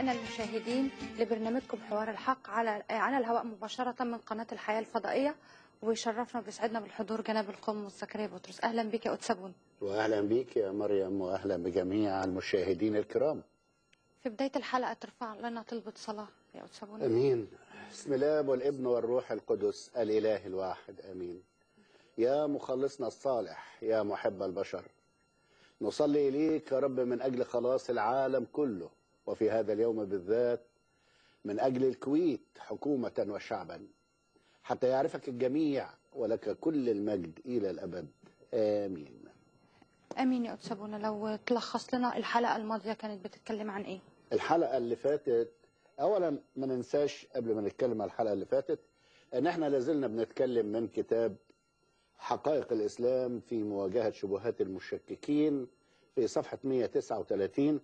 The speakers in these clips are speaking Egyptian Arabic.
أعزائنا المشاهدين لبرنامجكم حوار الحق على على الهواء مباشرة من قناة الحياة الفضائية ويشرفنا وبيسعدنا بالحضور جناب القم زكريا بطرس أهلا بك يا أتسابون واهلا بك يا مريم واهلا بجميع المشاهدين الكرام في بداية الحلقة ترفع لنا طلبة صلاة يا أتسابون امين بسم الله والابن والروح القدس الاله الواحد امين يا مخلصنا الصالح يا محب البشر نصلي اليك يا رب من اجل خلاص العالم كله وفي هذا اليوم بالذات من اجل الكويت حكومه وشعبا حتى يعرفك الجميع ولك كل المجد الى الابد امين أمين يا أتسابون لو تلخص لنا الحلقة الماضية كانت بتتكلم عن إيه؟ الحلقه اللي فاتت اولا ما ننساش قبل ما نتكلم على الحلقه اللي فاتت ان احنا لازلنا بنتكلم من كتاب حقائق الاسلام في مواجهه شبهات المشككين في صفحه 139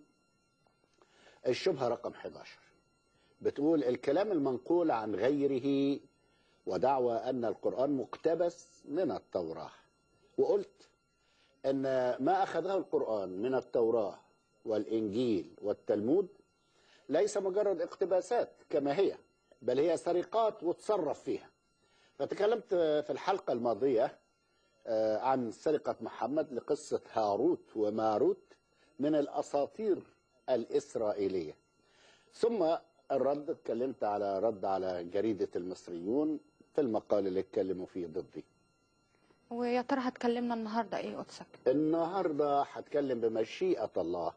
الشبهه رقم 11 بتقول الكلام المنقول عن غيره ودعوى ان القران مقتبس من التوراه وقلت ان ما اخذه القران من التوراه والانجيل والتلمود ليس مجرد اقتباسات كما هي بل هي سرقات وتصرف فيها فتكلمت في الحلقة الماضية آه، عن سرقة محمد لقصة هاروت وماروت من الأساطير الإسرائيلية ثم الرد اتكلمت على رد على جريدة المصريون في المقال اللي اتكلموا فيه ضدي ويا ترى هتكلمنا النهاردة إيه أتسك؟ النهاردة هتكلم بمشيئة الله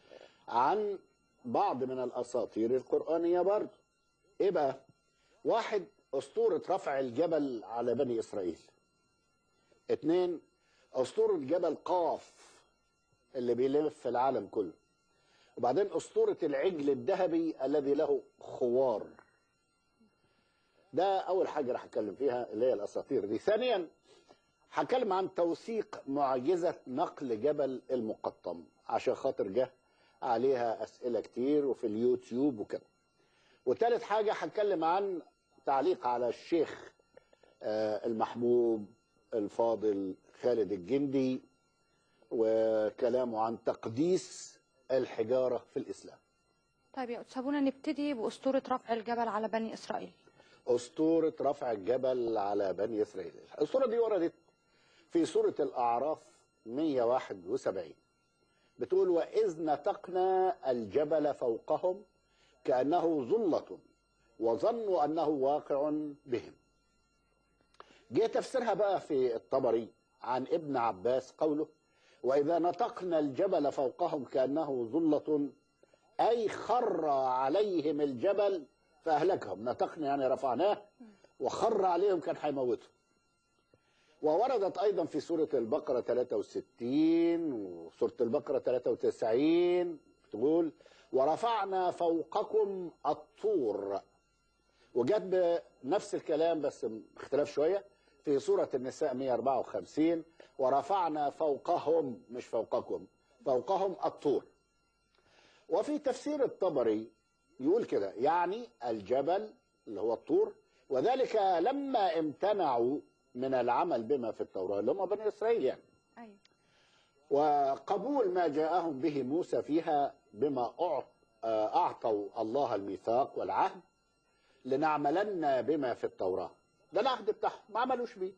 عن بعض من الأساطير القرآنية برضه إيه بقى؟ واحد أسطورة رفع الجبل على بني إسرائيل اتنين أسطورة جبل قاف اللي بيلف في العالم كله وبعدين أسطورة العجل الذهبي الذي له خوار ده أول حاجة راح أتكلم فيها اللي هي الأساطير دي ثانيا هتكلم عن توثيق معجزة نقل جبل المقطم عشان خاطر جه عليها أسئلة كتير وفي اليوتيوب وكده وتالت حاجة هتكلم عن تعليق على الشيخ آه، المحبوب الفاضل خالد الجندي وكلامه عن تقديس الحجارة في الإسلام طيب يا أتسابون نبتدي بأسطورة رفع الجبل على بني إسرائيل أسطورة رفع الجبل على بني إسرائيل الأسطورة دي وردت في سورة الأعراف 171 بتقول وإذ نتقنا الجبل فوقهم كأنه ظلة وظنوا أنه واقع بهم جه تفسيرها بقى في الطبري عن ابن عباس قوله وإذا نطقنا الجبل فوقهم كأنه ظلة أي خر عليهم الجبل فأهلكهم نطقنا يعني رفعناه وخر عليهم كان هيموتهم ووردت أيضا في سورة البقرة 63 وسورة البقرة 93 تقول ورفعنا فوقكم الطور وجت بنفس الكلام بس اختلاف شوية في سورة النساء 154 ورفعنا فوقهم مش فوقكم فوقهم الطور وفي تفسير الطبري يقول كده يعني الجبل اللي هو الطور وذلك لما امتنعوا من العمل بما في التوراة اللي هم بني إسرائيل يعني أيوة وقبول ما جاءهم به موسى فيها بما أعط- أعطوا الله الميثاق والعهد لنعملن بما في التوراة ده العهد بتاعهم ما عملوش بيه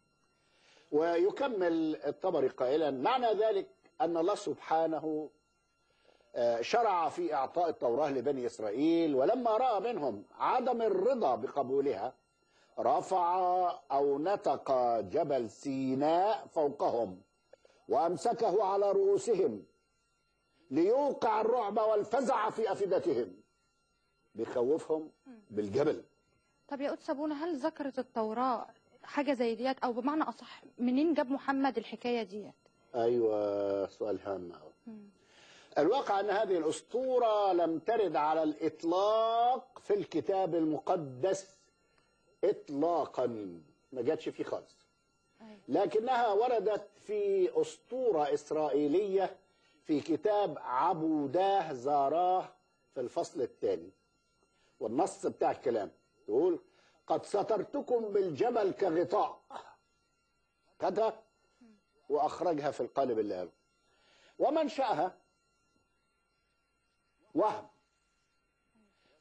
ويكمل الطبري قائلا معنى ذلك أن الله سبحانه آه، شرع في إعطاء التوراة لبني إسرائيل ولما رأى منهم عدم الرضا بقبولها رفع أو نطق جبل سيناء فوقهم وأمسكه على رؤوسهم ليوقع الرعب والفزع في أفئدتهم بيخوفهم بالجبل طب يا أتسابون هل ذكرت التوراة حاجة زي ديت أو بمعنى أصح منين جاب محمد الحكاية ديت؟ أيوة سؤال هام أوي مم. الواقع أن هذه الأسطورة لم ترد على الإطلاق في الكتاب المقدس إطلاقا ما جاتش فيه خالص أيوة. لكنها وردت في أسطورة إسرائيلية في كتاب عبوداه زاراه في الفصل الثاني والنص بتاع الكلام يقول قد سترتكم بالجبل كغطاء خدها وأخرجها في القالب اللي قاله ومنشأها وهم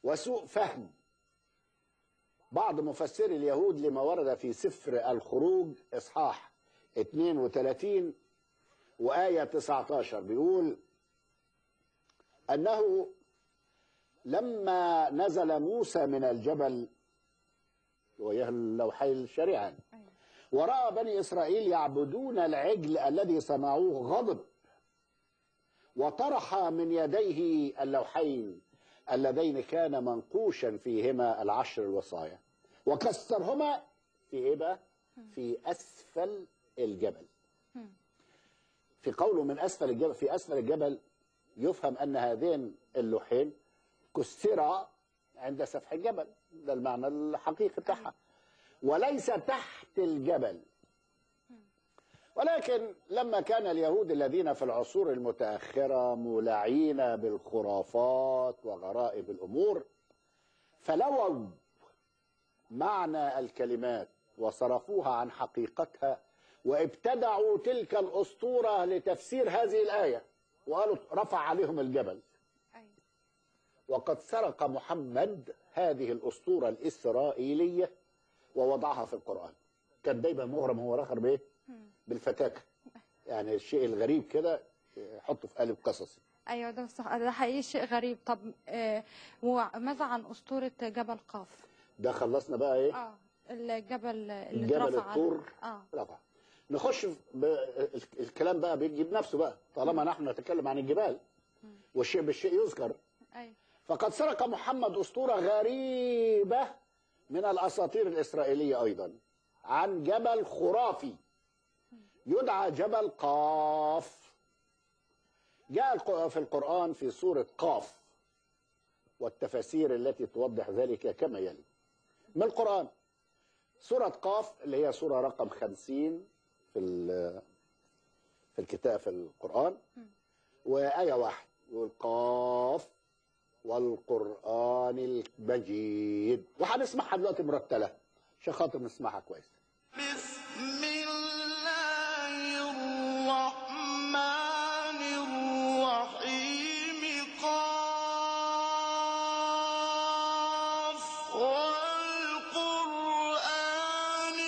وسوء فهم بعض مفسري اليهود لما ورد في سفر الخروج اصحاح 32 وايه 19 بيقول انه لما نزل موسى من الجبل وهي اللوحي الشريعه أيوة. وراى بني اسرائيل يعبدون العجل الذي صنعوه غضب وطرح من يديه اللوحين اللذين كان منقوشا فيهما العشر الوصايا وكسرهما في ايه بقى؟ في اسفل الجبل مم. في قوله من اسفل الجبل في اسفل الجبل يفهم ان هذين اللوحين كسرا عند سفح الجبل ده المعنى الحقيقي بتاعها وليس تحت الجبل ولكن لما كان اليهود الذين في العصور المتأخرة مولعين بالخرافات وغرائب الأمور فلووا معنى الكلمات وصرفوها عن حقيقتها وابتدعوا تلك الأسطورة لتفسير هذه الآية وقالوا رفع عليهم الجبل أيوة. وقد سرق محمد هذه الأسطورة الإسرائيلية ووضعها في القرآن كان دايما مغرم هو آخر بإيه؟ مم. بالفتاكة يعني الشيء الغريب كده يحطه في قالب قصصي ايوه ده صح ده حقيقي شيء غريب طب آه وماذا عن اسطوره جبل قاف ده خلصنا بقى ايه اه الجبل اللي جبل اترفع عليه. الطور. اه رفع نخش في ب... الكلام بقى بيجي بنفسه بقى طالما نحن نتكلم عن الجبال والشيء بالشيء يذكر ايوه فقد سرق محمد أسطورة غريبة من الأساطير الإسرائيلية أيضا عن جبل خرافي يدعى جبل قاف جاء الق- في القرآن في سورة قاف والتفاسير التي توضح ذلك كما يلي من القرآن سورة قاف اللي هي سورة رقم خمسين في ال- في الكتاب في القرآن وآية واحد يقول قاف والقرآن المجيد وهنسمعها دلوقتي مرتلة عشان خاطر نسمعها كويس بسم الله الرحمن الرحيم قاف والقرآن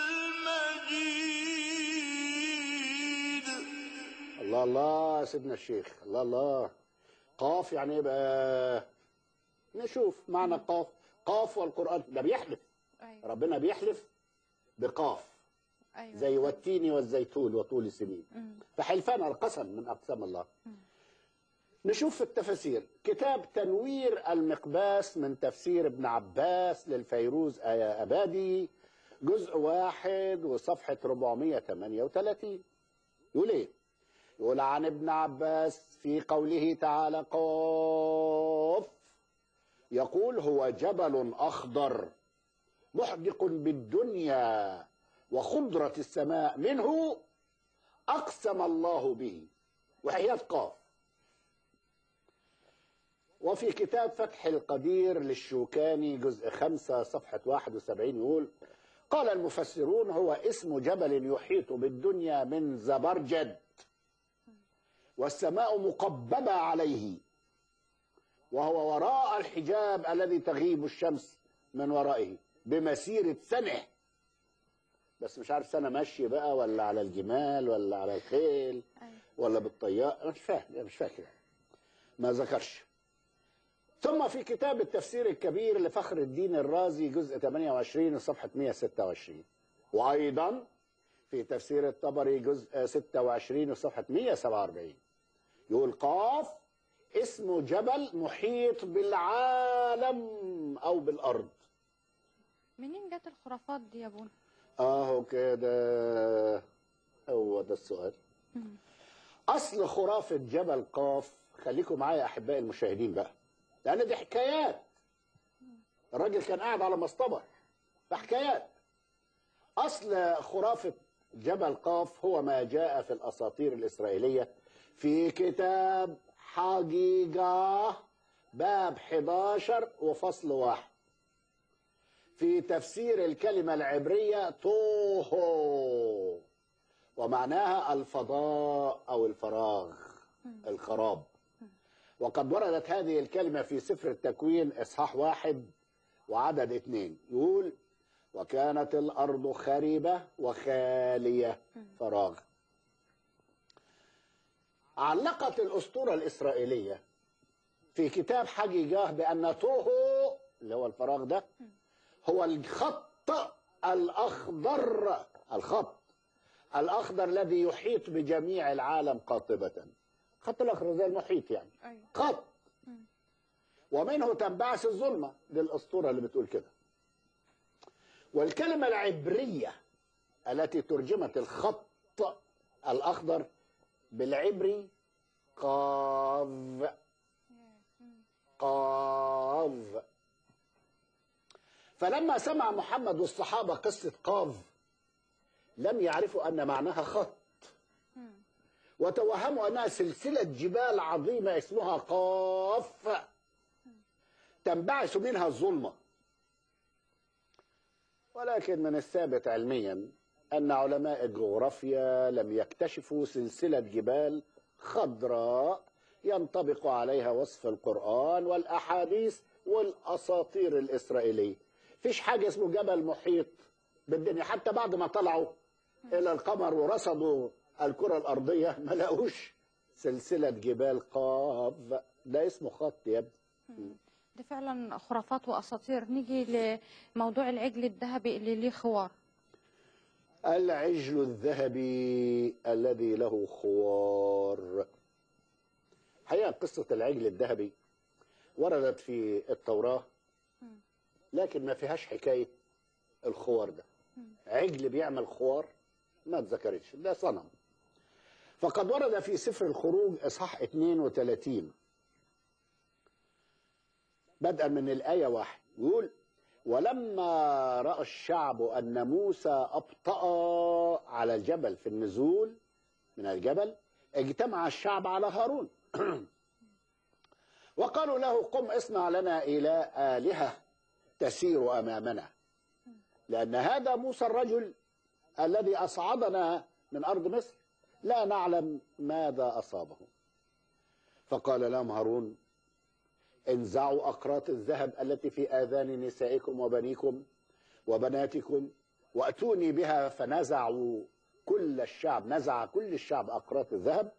المجيد الله الله يا سيدنا الشيخ الله الله قاف يعني ايه بقى نشوف معنى قاف قاف والقرآن ده بيحلف ايوه ربنا بيحلف بقاف ايوه زي والتين والزيتون وطول السنين مم. فحلفان القسم من أقسام الله نشوف في التفاسير كتاب تنوير المقباس من تفسير ابن عباس للفيروز آية أبادي جزء واحد وصفحة 438 يقول ايه يقول عن ابن عباس في قوله تعالى قاف يقول هو جبل أخضر محدق بالدنيا وخضرة السماء منه أقسم الله به وحياة قاف وفي كتاب فتح القدير للشوكاني جزء خمسة صفحة 71 يقول قال المفسرون هو اسم جبل يحيط بالدنيا من زبرجد والسماء مقببة عليه وهو وراء الحجاب الذي تغيب الشمس من ورائه بمسيرة سنة بس مش عارف سنة ماشية بقى ولا على الجمال ولا على الخيل أيوة. ولا بالطيار أنا مش فاهم مش فاكر ما ذكرش ثم في كتاب التفسير الكبير لفخر الدين الرازي جزء 28 صفحة 126 وأيضا في تفسير الطبري جزء 26 صفحة 147 يقول قاف اسمه جبل محيط بالعالم أو بالأرض منين جت الخرافات دي يا ابونا اهو كده هو ده السؤال اصل خرافه جبل قاف خليكم معايا يا احبائي المشاهدين بقى لان دي حكايات الراجل كان قاعد على مصطبه فحكايات اصل خرافه جبل قاف هو ما جاء في الاساطير الاسرائيليه في كتاب حقيقه باب 11 وفصل واحد في تفسير الكلمة العبرية توهو ومعناها الفضاء أو الفراغ الخراب وقد وردت هذه الكلمة في سفر التكوين إصحاح واحد وعدد اثنين يقول وكانت الأرض خريبة وخالية فراغ علقت الأسطورة الإسرائيلية في كتاب حجيجاه بأن طوهو اللي هو الفراغ ده هو الخط الأخضر الخط الأخضر الذي يحيط بجميع العالم قاطبة خط الأخضر زي المحيط يعني أيوة. خط ومنه تنبعث الظلمة دي الأسطورة اللي بتقول كده والكلمة العبرية التي ترجمت الخط الأخضر بالعبري قاف قاف فلما سمع محمد والصحابة قصة قاف لم يعرفوا أن معناها خط وتوهموا أنها سلسلة جبال عظيمة اسمها قاف تنبعث منها الظلمة ولكن من الثابت علميا أن علماء الجغرافيا لم يكتشفوا سلسلة جبال خضراء ينطبق عليها وصف القرآن والأحاديث والأساطير الإسرائيلية فيش حاجة اسمه جبل محيط بالدنيا حتى بعد ما طلعوا إلى القمر ورصدوا الكرة الأرضية ما لقوش سلسلة جبال قاف ده اسمه خط يا ابني دي فعلا خرافات واساطير نيجي لموضوع العجل الذهبي اللي ليه خوار العجل الذهبي الذي له خوار حقيقة قصة العجل الذهبي وردت في التوراة لكن ما فيهاش حكاية الخوار ده عجل بيعمل خوار ما اتذكرتش ده صنم فقد ورد في سفر الخروج اصحاح 32 بدءا من الآية واحد يقول ولما رأى الشعب أن موسى أبطأ على الجبل في النزول من الجبل اجتمع الشعب على هارون وقالوا له قم اصنع لنا إله آلهة تسير أمامنا لأن هذا موسى الرجل الذي أصعدنا من أرض مصر لا نعلم ماذا أصابه فقال لهم هارون انزعوا أقراط الذهب التي في آذان نسائكم وبنيكم وبناتكم وأتوني بها فنزعوا كل الشعب نزع كل الشعب أقراط الذهب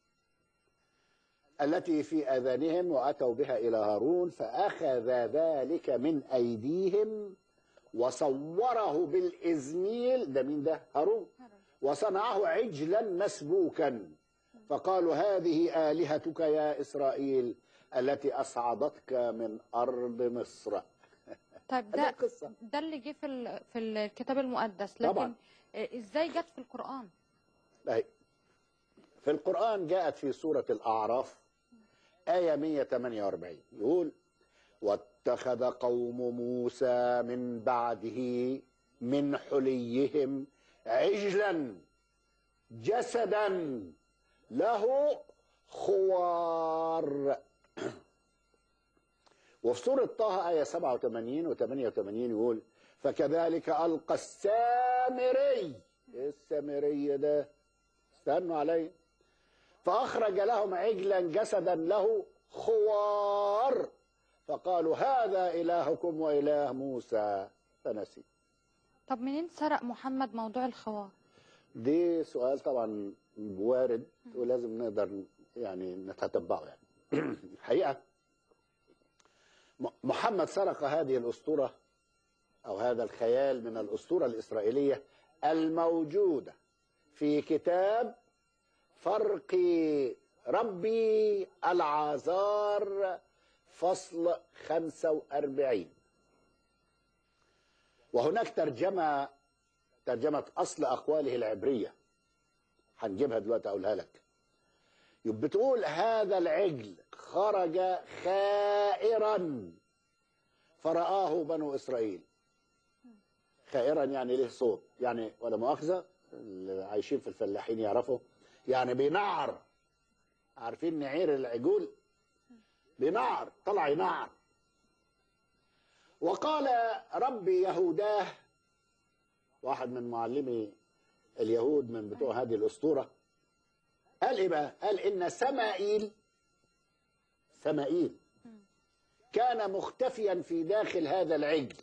التي في آذانهم وأتوا بها إلى هارون فأخذ ذلك من أيديهم وصوره بالإزميل ده مين ده هارون وصنعه عجلا مسبوكا فقالوا هذه آلهتك يا إسرائيل التي أصعدتك من أرض مصر طيب هذه ده القصة ده اللي جه في ال- في الكتاب المقدس لكن طبعاً. آه، ازاي جت في القرآن أي. في القرآن جاءت في سورة الأعراف آية 148 يقول واتخذ قوم موسى من بعده من حليهم عجلا جسدا له خوار وفي سورة طه آية 87 و 88 يقول فكذلك ألقى السامري إيه السامري ده استنوا علي فأخرج لهم عجلا جسدا له خوار فقالوا هذا إلهكم وإله موسى فنسي طب منين سرق محمد موضوع الخوار دي سؤال طبعا وارد ولازم نقدر يعني نتتبعه يعني الحقيقة م- محمد سرق هذه الأسطورة أو هذا الخيال من الأسطورة الإسرائيلية الموجودة في كتاب فرق ربي العازار فصل 45 وهناك ترجمة ترجمة أصل أقواله العبرية هنجيبها دلوقتي أقولها لك يبقى بتقول هذا العجل خرج خائرا فرآه بنو إسرائيل خائرا يعني له صوت يعني ولا مؤاخذة اللي عايشين في الفلاحين يعرفوا يعني بينعر عارفين نعير العجول بينعر طلع ينعر وقال ربي يهوداه واحد من معلمي اليهود من بتوع هذه الأسطورة قال إيه بقى؟ قال إن سمائيل سمائيل كان مختفيا في داخل هذا العجل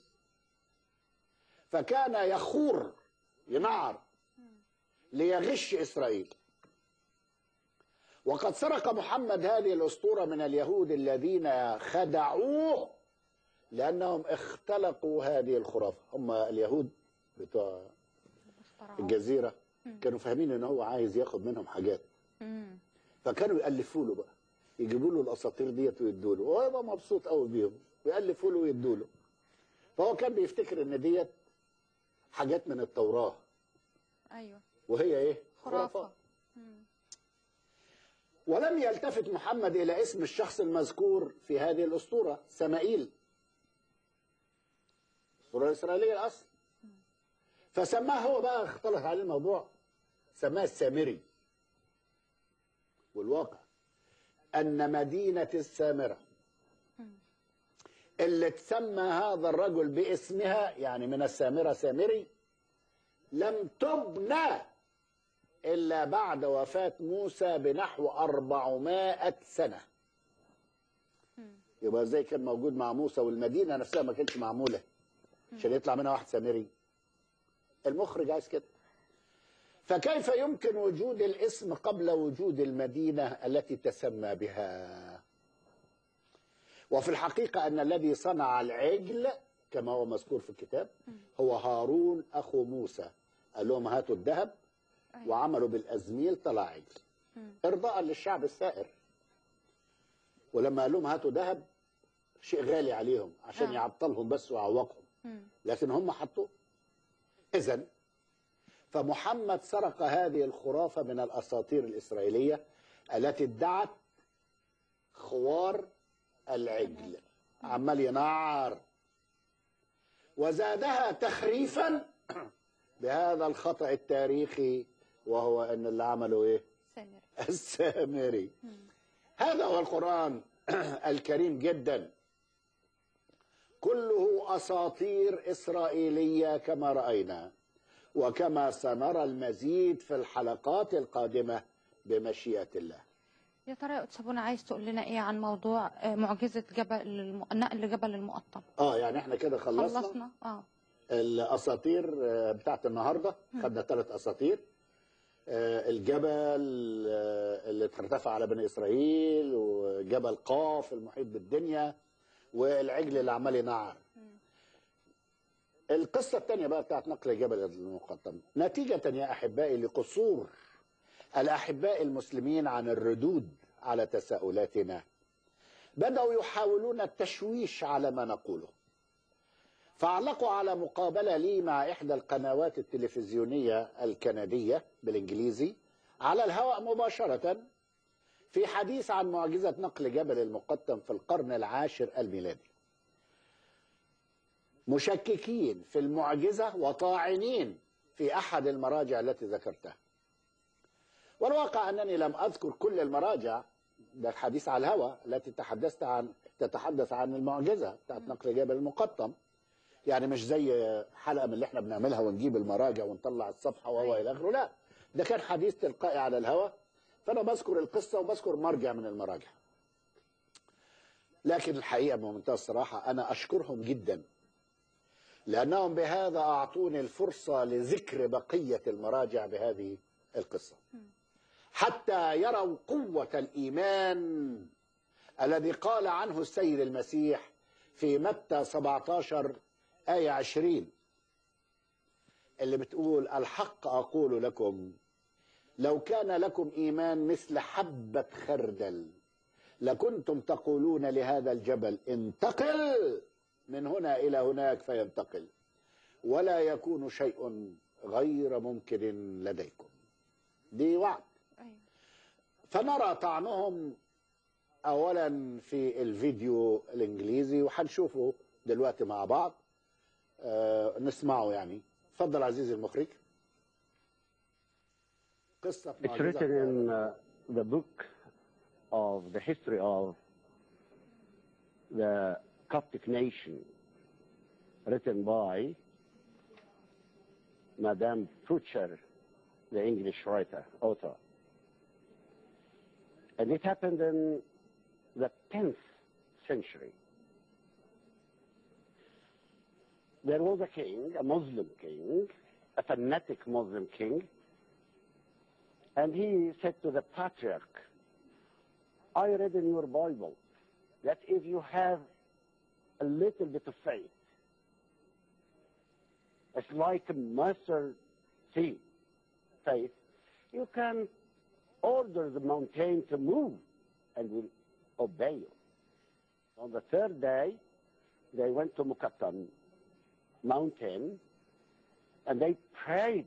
فكان يخور ينعر ليغش إسرائيل وقد سرق محمد هذه الأسطورة من اليهود الذين خدعوه لأنهم اختلقوا هذه الخرافة هم اليهود بتوع اخترعوه. الجزيرة كانوا فاهمين ان هو عايز ياخد منهم حاجات مم. فكانوا يألفوا له بقى يجيبوا له الاساطير ديت ويدوا له وهو يبقى مبسوط قوي بيهم ويألفوا له ويدوا له فهو كان بيفتكر ان ديت حاجات من التوراة ايوه وهي ايه خرافه ولم يلتفت محمد الى اسم الشخص المذكور في هذه الاسطوره سمائيل الاسطوره الاسرائيليه الاصل فسماه هو بقى اختلط عليه الموضوع سماه السامري والواقع ان مدينه السامره اللي تسمى هذا الرجل باسمها يعني من السامره سامري لم تبنى إلا بعد وفاة موسى بنحو أربعمائة سنة يبقى ازاي كان موجود مع موسى والمدينة نفسها ما كانتش معمولة عشان يطلع منها واحد سامري المخرج عايز كده فكيف يمكن وجود الاسم قبل وجود المدينة التي تسمى بها وفي الحقيقة أن الذي صنع العجل كما هو مذكور في الكتاب هو هارون أخو موسى قال لهم هاتوا الذهب أيوة. وعملوا بالأزميل طلع عجل إرضاء للشعب السائر ولما قال لهم هاتوا ذهب شيء غالي عليهم عشان آه. يعطلهم بس ويعوقهم مم. لكن هم حطوه إذا فمحمد سرق هذه الخرافة من الأساطير الإسرائيلية التي ادعت خوار العجل عمال ينعر وزادها تخريفا بهذا الخطأ التاريخي وهو أن اللي عمله إيه سامر السامري هذا هو القرآن الكريم جدا كله أساطير إسرائيلية كما رأينا وكما سنرى المزيد في الحلقات القادمة بمشيئة الله يا ترى يا أستاذ عايز تقول لنا ايه عن موضوع آه، معجزه جبل الم... نقل جبل المقطم اه يعني احنا كده خلصنا, خلصنا اه الاساطير آه، بتاعت النهارده خدنا ثلاث اساطير آه، الجبل آه، اللي ارتفع على بني اسرائيل وجبل قاف المحيط بالدنيا والعجل اللي عمال ينعر القصه الثانيه بقى بتاعت نقل جبل المقطم نتيجه يا احبائي لقصور الاحباء المسلمين عن الردود على تساؤلاتنا بداوا يحاولون التشويش على ما نقوله فعلقوا على مقابلة لي مع إحدى القنوات التلفزيونية الكندية بالإنجليزي على الهواء مباشرة في حديث عن معجزة نقل جبل المقطم في القرن العاشر الميلادي مشككين في المعجزة وطاعنين في أحد المراجع التي ذكرتها والواقع أنني لم أذكر كل المراجع ده الحديث على الهواء التي تحدثت عن تتحدث عن المعجزة بتاعت نقل جبل المقطم يعني مش زي حلقه من اللي احنا بنعملها ونجيب المراجع ونطلع الصفحه وهو الى اخره لا ده كان حديث تلقائي على الهواء فانا بذكر القصه وبذكر مرجع من المراجع لكن الحقيقه بمنتهى الصراحه انا اشكرهم جدا لانهم بهذا اعطوني الفرصه لذكر بقيه المراجع بهذه القصه حتى يروا قوه الايمان الذي قال عنه السيد المسيح في متى 17 آية 20 اللي بتقول الحق أقول لكم لو كان لكم إيمان مثل حبة خردل لكنتم تقولون لهذا الجبل انتقل من هنا إلى هناك فينتقل ولا يكون شيء غير ممكن لديكم دي وعد ايوه فنرى طعنهم اولا في الفيديو الانجليزي وهنشوفه دلوقتي مع بعض آه نسمعه يعني اتفضل عزيزي المخرج قصة It's معجزة written in uh, the book of the history of the Coptic nation, written by Madame Futcher, the English writer, author. And it happened in the 10th century. There was a king, a Muslim king, a fanatic Muslim king, and he said to the patriarch, I read in your Bible that if you have a little bit of faith, it's like a mustard seed faith, you can order the mountain to move and will obey you. On the third day, they went to Mukattam mountain and they prayed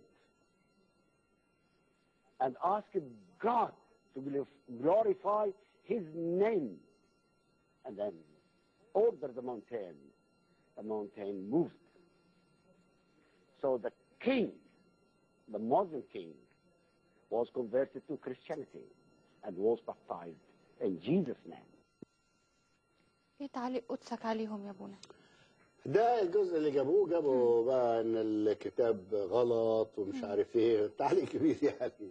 and asked God to glorif- glorify his name and then order the mountain. The mountain moved. So the king, the Muslim king, was converted to Christianity and was baptized in Jesus' name. ايه تعليق قدسك عليهم يا ابونا ده الجزء اللي جابوه جابوا بقى ان الكتاب غلط ومش عارف ايه تعليق كبير يعني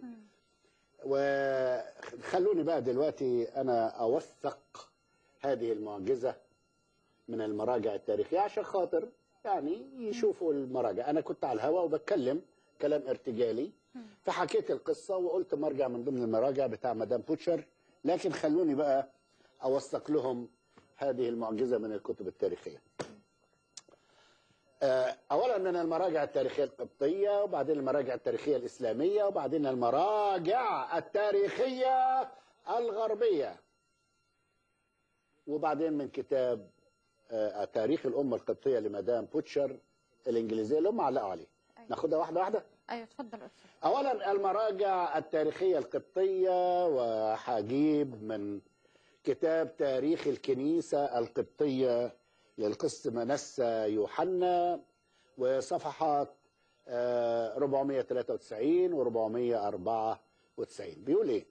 وخلوني بقى دلوقتي انا اوثق هذه المعجزه من المراجع التاريخيه عشان خاطر يعني يشوفوا المراجع انا كنت على الهواء وبتكلم كلام ارتجالي فحكيت القصه وقلت مرجع من ضمن المراجع بتاع مدام بوتشر لكن خلوني بقى اوثق لهم هذه المعجزه من الكتب التاريخيه آه، اولا من المراجع التاريخيه القبطيه وبعدين المراجع التاريخيه الاسلاميه وبعدين المراجع التاريخيه الغربيه وبعدين من كتاب آه، تاريخ الامه القبطيه لمدام بوتشر الانجليزيه اللي هم علقوا عليه أيوة. ناخدها واحده واحده ايوه اتفضل قدسك اولا المراجع التاريخيه القبطيه وحجيب من كتاب تاريخ الكنيسه القبطيه للقس منسى يوحنا وصفحات آه، 493 و 494 بيقول ايه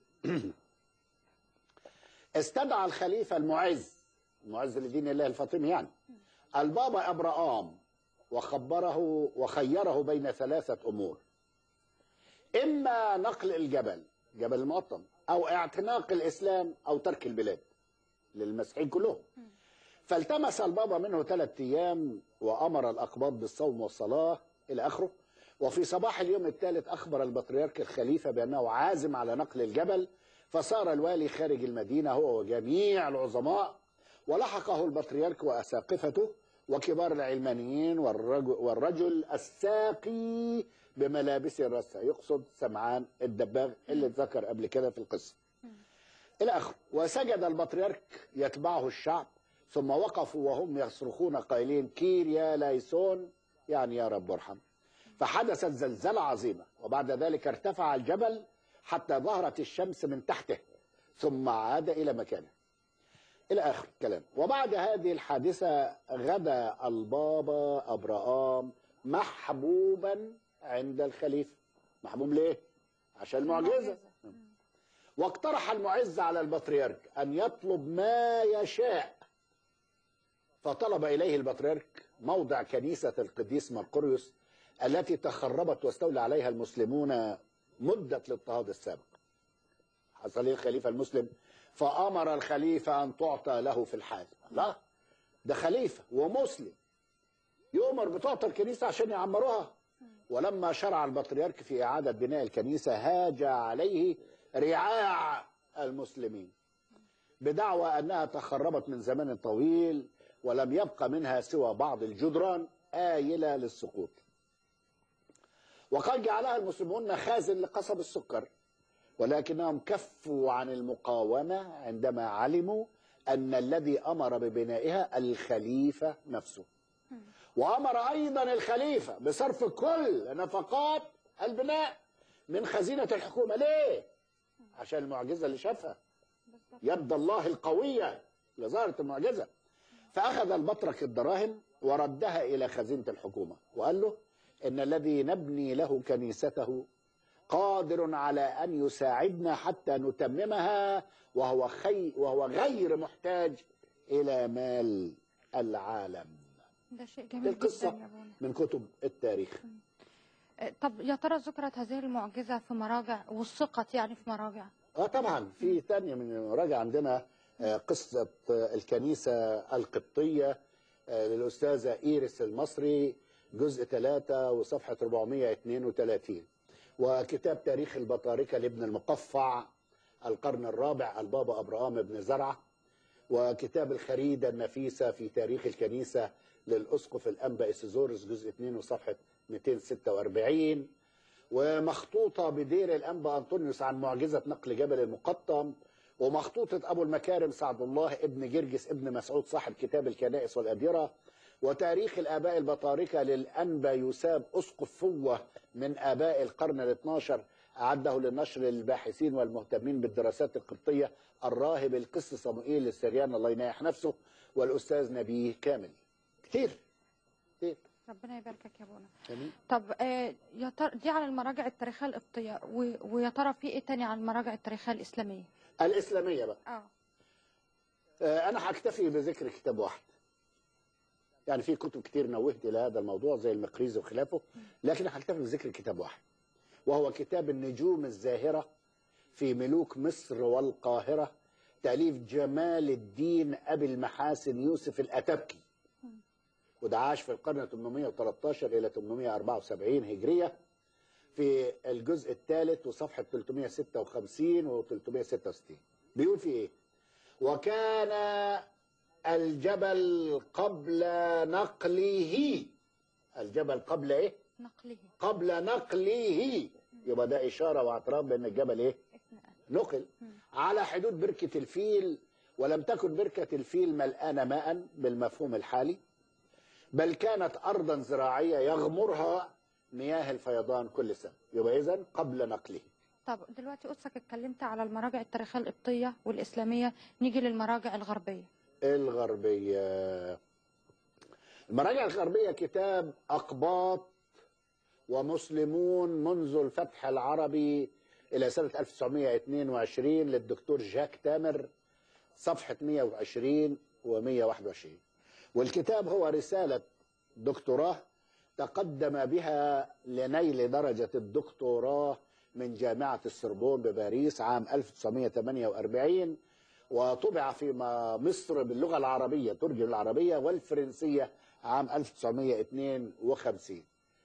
استدعى الخليفه المعز المعز لدين الله الفاطمي يعني البابا ابراام وخبره وخيره بين ثلاثه امور اما نقل الجبل جبل المقطم او اعتناق الاسلام او ترك البلاد للمسيحيين كلهم فالتمس البابا منه ثلاثة ايام وامر الاقباط بالصوم والصلاه الى اخره وفي صباح اليوم الثالث اخبر البطريرك الخليفه بانه عازم على نقل الجبل فصار الوالي خارج المدينه هو وجميع العظماء ولحقه البطريرك واساقفته وكبار العلمانيين والرجل, والرجل الساقي بملابس الرسة يقصد سمعان الدباغ اللي اتذكر قبل كده في القصة إلى آخره وسجد البطريرك يتبعه الشعب ثم وقفوا وهم يصرخون قائلين كير يا ليسون يعني يا رب ارحم فحدثت زلزلة عظيمة وبعد ذلك ارتفع الجبل حتى ظهرت الشمس من تحته ثم عاد إلى مكانه إلى آخر الكلام وبعد هذه الحادثة غدا البابا أبراام محبوبا عند الخليفة محبوب ليه؟ عشان المعجزة واقترح المعز على البطريرك أن يطلب ما يشاء فطلب إليه البطريرك موضع كنيسة القديس مرقريوس التي تخربت واستولى عليها المسلمون مدة الاضطهاد السابق حصل إيه الخليفة المسلم فأمر الخليفة أن تعطى له في الحال لا ده خليفة ومسلم يؤمر بتعطى الكنيسة عشان يعمروها ولما شرع البطريرك في إعادة بناء الكنيسة هاج عليه رعاع المسلمين بدعوى أنها تخربت من زمن طويل ولم يبق منها سوى بعض الجدران آيلة للسقوط وقد جعلها المسلمون مخازن لقصب السكر ولكنهم كفوا عن المقاومة عندما علموا أن الذي أمر ببنائها الخليفة نفسه وأمر أيضا الخليفة بصرف كل نفقات البناء من خزينة الحكومة ليه؟ عشان المعجزة اللي شافها يد الله القوية اللي ظهرت المعجزة فأخذ البطرك الدراهم وردها إلى خزينة الحكومة وقال له إن الذي نبني له كنيسته قادر على أن يساعدنا حتى نتممها وهو, خي وهو غير محتاج إلى مال العالم ده شيء دي جميل جدا القصة يا ابونا من كتب التاريخ آه، طب يا ترى ذكرت هذه المعجزة في مراجع وثقت يعني في مراجع اه طبعا في تانية من المراجع عندنا آه، قصة آه، الكنيسة القبطية آه، للأستاذة إيريس المصري جزء 3 وصفحة 432 وكتاب تاريخ البطاركة لابن المقفع القرن الرابع البابا أبراهام بن زرعة وكتاب الخريدة النفيسة في تاريخ الكنيسة للأسقف الأنبا إسيزورس جزء 2 وصفحة 246 ومخطوطة بدير الأنبا أنطونيوس عن معجزة نقل جبل المقطم ومخطوطة أبو المكارم سعد الله ابن جرجس ابن مسعود صاحب كتاب الكنائس والأديرة وتاريخ الآباء البطاركة للأنبا يساب أسقف فوة من آباء القرن الاثناشر أعده للنشر للباحثين والمهتمين بالدراسات القبطية الراهب القس صموئيل السريان الله ينايح نفسه والأستاذ نبيه كامل كتير كتير ربنا يباركك يا ابونا جميل طب آه، يا ترى دي على المراجع التاريخيه القبطيه و- ويا ترى في ايه تاني على المراجع التاريخيه الاسلاميه الإسلامية بقى اه آه، أنا هكتفي بذكر كتاب واحد يعني في كتب كتير نوهت إلى هذا الموضوع زي المقريزي وخلافه لكن هكتفي بذكر كتاب واحد وهو كتاب النجوم الزاهرة في ملوك مصر والقاهرة تأليف جمال الدين أبي المحاسن يوسف الأتبكي وده عاش في القرن 813 إلى 874 هجرية في الجزء الثالث وصفحة 356 و 366 بيقول في إيه؟ وكان الجبل قبل نقله الجبل قبل ايه نقله قبل نقله يبقى ده اشاره واعتراف بان الجبل ايه اتنقل نقل على حدود بركه الفيل ولم تكن بركه الفيل ملآنه ماء بالمفهوم الحالي بل كانت ارضا زراعيه يغمرها مياه الفيضان كل سنه يبقى اذا قبل نقله طب دلوقتي قدسك اتكلمت على المراجع التاريخيه القبطيه والاسلاميه نيجي للمراجع الغربيه الغربية المراجع الغربية كتاب أقباط ومسلمون منذ الفتح العربي إلى سنة 1922 للدكتور جاك تامر صفحة 120 و 121 والكتاب هو رسالة دكتوراه تقدم بها لنيل درجة الدكتوراه من جامعة السربون بباريس عام 1948 وطبع في م- مصر باللغة العربية ترجم العربية والفرنسية عام 1952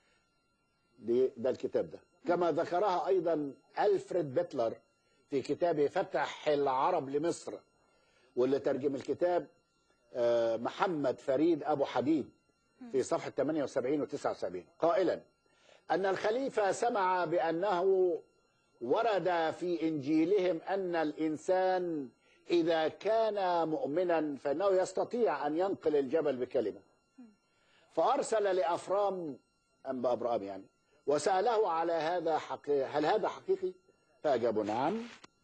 دي ده الكتاب ده كما ذكرها أيضا ألفريد بيتلر في كتابه فتح العرب لمصر واللي ترجم الكتاب آه، محمد فريد أبو حديد في صفحة 78 و 79 قائلا أن الخليفة سمع بأنه ورد في إنجيلهم أن الإنسان إذا كان مؤمنا فإنه يستطيع أن ينقل الجبل بكلمة فأرسل لأفرام أنبا أبرام يعني وسأله على هذا حقيقي هل هذا حقيقي فأجاب نعم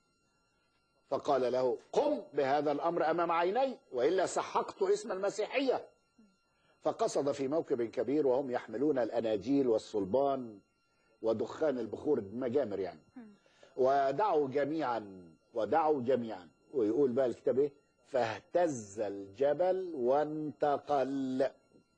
فقال له قم بهذا الأمر أمام عيني وإلا سحقت اسم المسيحية فقصد في موكب كبير وهم يحملون الأناجيل والصلبان ودخان البخور المجامر يعني ودعوا جميعا ودعوا جميعا ويقول بقى الكتاب ايه فاهتز الجبل وانتقل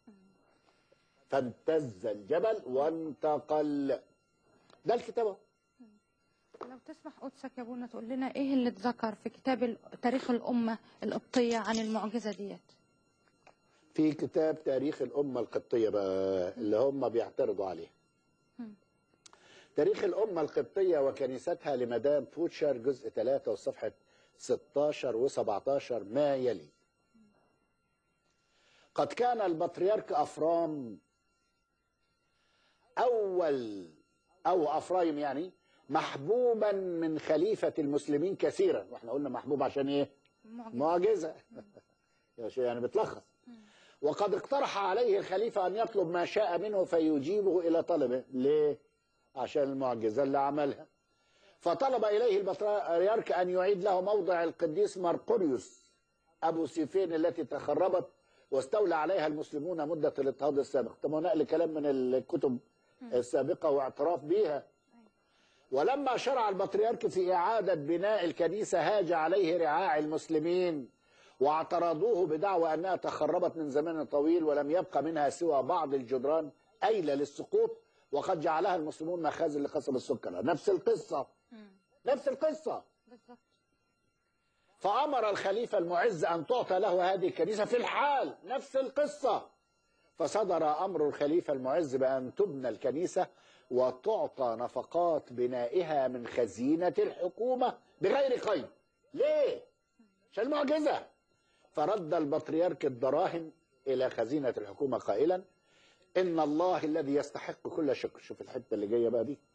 فاهتز الجبل وانتقل ده الكتاب أهو. لو تسمح قدسك يا ابونا تقول لنا ايه اللي اتذكر في كتاب ال- تاريخ الامه القبطيه عن المعجزه ديت في كتاب تاريخ الأمة القبطية بقى اللي هم بيعترضوا عليه تاريخ الأمة القبطية وكنيستها لمدام فوتشر جزء 3 وصفحة 16 و17 ما يلي قد كان البطريرك أفرام أول أو أفرايم يعني محبوبا من خليفة المسلمين كثيرا واحنا قلنا محبوب عشان ايه معجزه معجزة يعني بتلخص وقد اقترح عليه الخليفة أن يطلب ما شاء منه فيجيبه إلى طلبه ليه؟ عشان المعجزة اللي عملها فطلب إليه البطريرك أن يعيد له موضع القديس مرقريوس أبو سيفين التي تخربت واستولى عليها المسلمون مدة الاضطهاد السابق طب هو نقل كلام من الكتب السابقة واعتراف بيها ولما شرع البطريرك في إعادة بناء الكنيسة هاج عليه رعاع المسلمين واعترضوه بدعوى أنها تخربت من زمان طويل ولم يبقى منها سوى بعض الجدران أيلة للسقوط وقد جعلها المسلمون مخازن لقصب السكر نفس القصة مم. نفس القصة بالظبط فأمر الخليفة المعز أن تعطى له هذه الكنيسة في الحال نفس القصة فصدر أمر الخليفة المعز بأن تبنى الكنيسة وتعطى نفقات بنائها من خزينة الحكومة بغير قيد ليه؟ عشان المعجزة فرد البطريرك الدراهم إلى خزينة الحكومة قائلا إن الله الذي يستحق كل شكر شوف الحتة اللي جاية بقى دي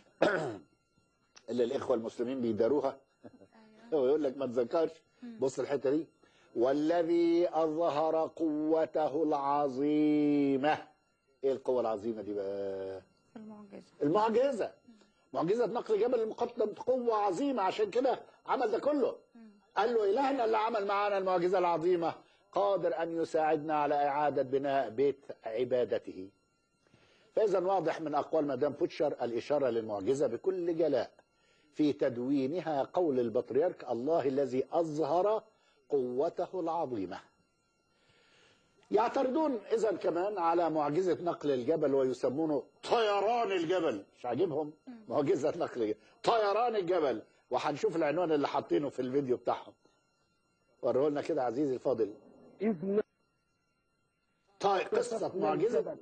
اللي الإخوة المسلمين بيداروها هو يقول لك ما تذكرش بص الحتة دي والذي أظهر قوته العظيمة إيه القوة العظيمة دي بقى في المعجزة المعجزة معجزة نقل جبل المقطم قوة عظيمة عشان كده عمل ده كله قال له إلهنا اللي عمل معانا المعجزة العظيمة قادر أن يساعدنا على إعادة بناء بيت عبادته فإذا واضح من أقوال مدام بوتشر الإشارة للمعجزة بكل جلاء في تدوينها قول البطريرك الله الذي أظهر قوته العظيمة يعترضون إذا كمان على معجزة نقل الجبل ويسمونه طيران الجبل مش عاجبهم معجزة نقل الجبل طيران الجبل وهنشوف العنوان اللي حاطينه في الفيديو بتاعهم وريه لنا كده عزيزي الفاضل إذ طي... قصة معجزة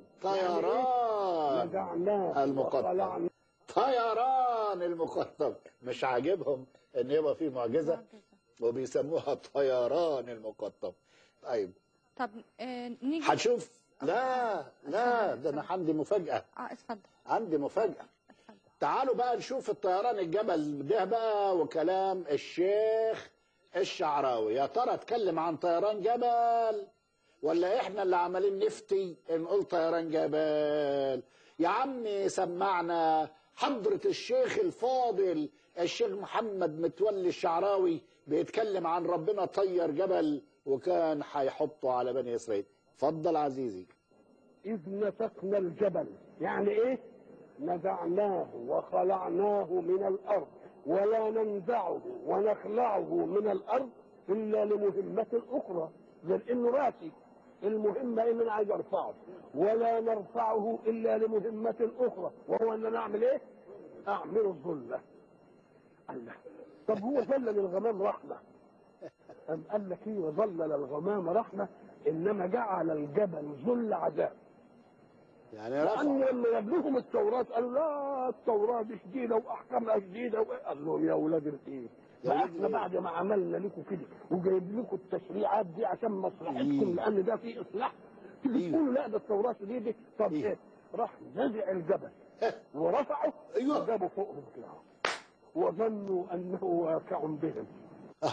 طيران نزعناه المقطم. وخلعنا طيران المقطم مش عاجبهم ان يبقى في معجزة معجزة. وبيسموها طيران المقطم طيب طب آه نيجي هنشوف لا لا ده انا عندي مفاجأة اه اتفضل عندي مفاجأة اتفضل تعالوا بقى نشوف الطيران الجبل ده بقى وكلام الشيخ الشعراوي يا ترى اتكلم عن طيران جبل ولا احنا اللي عمالين نفتي نقول طيران جبل يا عمي سمعنا حضرة الشيخ الفاضل الشيخ محمد متولي الشعراوي بيتكلم عن ربنا طير جبل وكان هيحطه على بني اسرائيل اتفضل عزيزي إذ نسقنا الجبل يعني إيه نزعناه وخلعناه من الأرض ولا ننزعه ونخلعه من الأرض إلا لمهمة أخرى غير إنه راسي المهمة إن أنا عايز أرفعه ولا نرفعه إلا لمهمة أخرى وهو أن أنا أعمل إيه؟ أعمل الظلة الله طب هو ظلل الغمام رحمة أم قال لك إيه وظلل الغمام رحمة إنما جعل الجبل ظل عذاب يعني لأن رفع لما يبلغهم التوراة قالوا لا التوراة دي شديدة وأحكامها شديدة و- قال لهم يا أولاد الإيه يا ما ولاد احنا الإيه؟ بعد ما عملنا لكم كده وجايب لكم التشريعات دي عشان مصلحتكم إيه؟ لأن ده في إصلاح تيجي إيه؟ تقولوا لا ده التوراة شديدة طب إيه؟ إيه راح نزع الجبل ورفعه أيوه. وجابوا فوقهم كده وظنوا أنه واقع بهم اه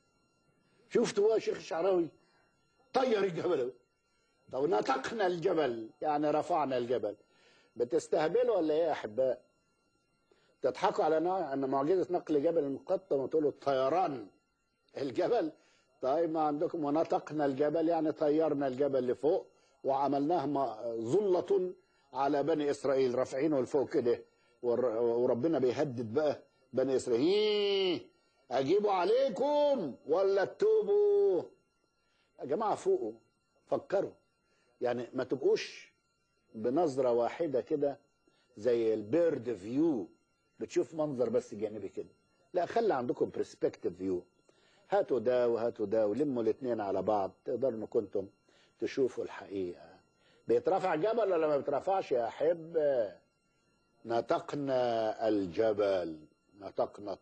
شفتوا يا شيخ الشعراوي طير الجبل طب نطقنا الجبل يعني رفعنا الجبل بتستهبلوا ولا ايه يا احباء تضحكوا على نوع ان معجزه نقل جبل المقطم وتقولوا طيران الجبل طيب ما عندكم ونطقنا الجبل يعني طيرنا الجبل لفوق وعملناه م- ظلة على بني اسرائيل رافعينه لفوق كده ور- وربنا بيهدد بقى بني اسرائيل اجيبوا عليكم ولا تتوبوا يا جماعه فوقوا فكروا يعني ما تبقوش بنظره واحده كده زي البيرد فيو بتشوف منظر بس جانبي كده لا خلي عندكم برسبكتيف فيو هاتوا ده وهاتوا ده ولموا الاثنين على بعض تقدروا انكم كنتم تشوفوا الحقيقه بيترفع جبل ولا ما بيترفعش يا احب نطقنا الجبل نطقنا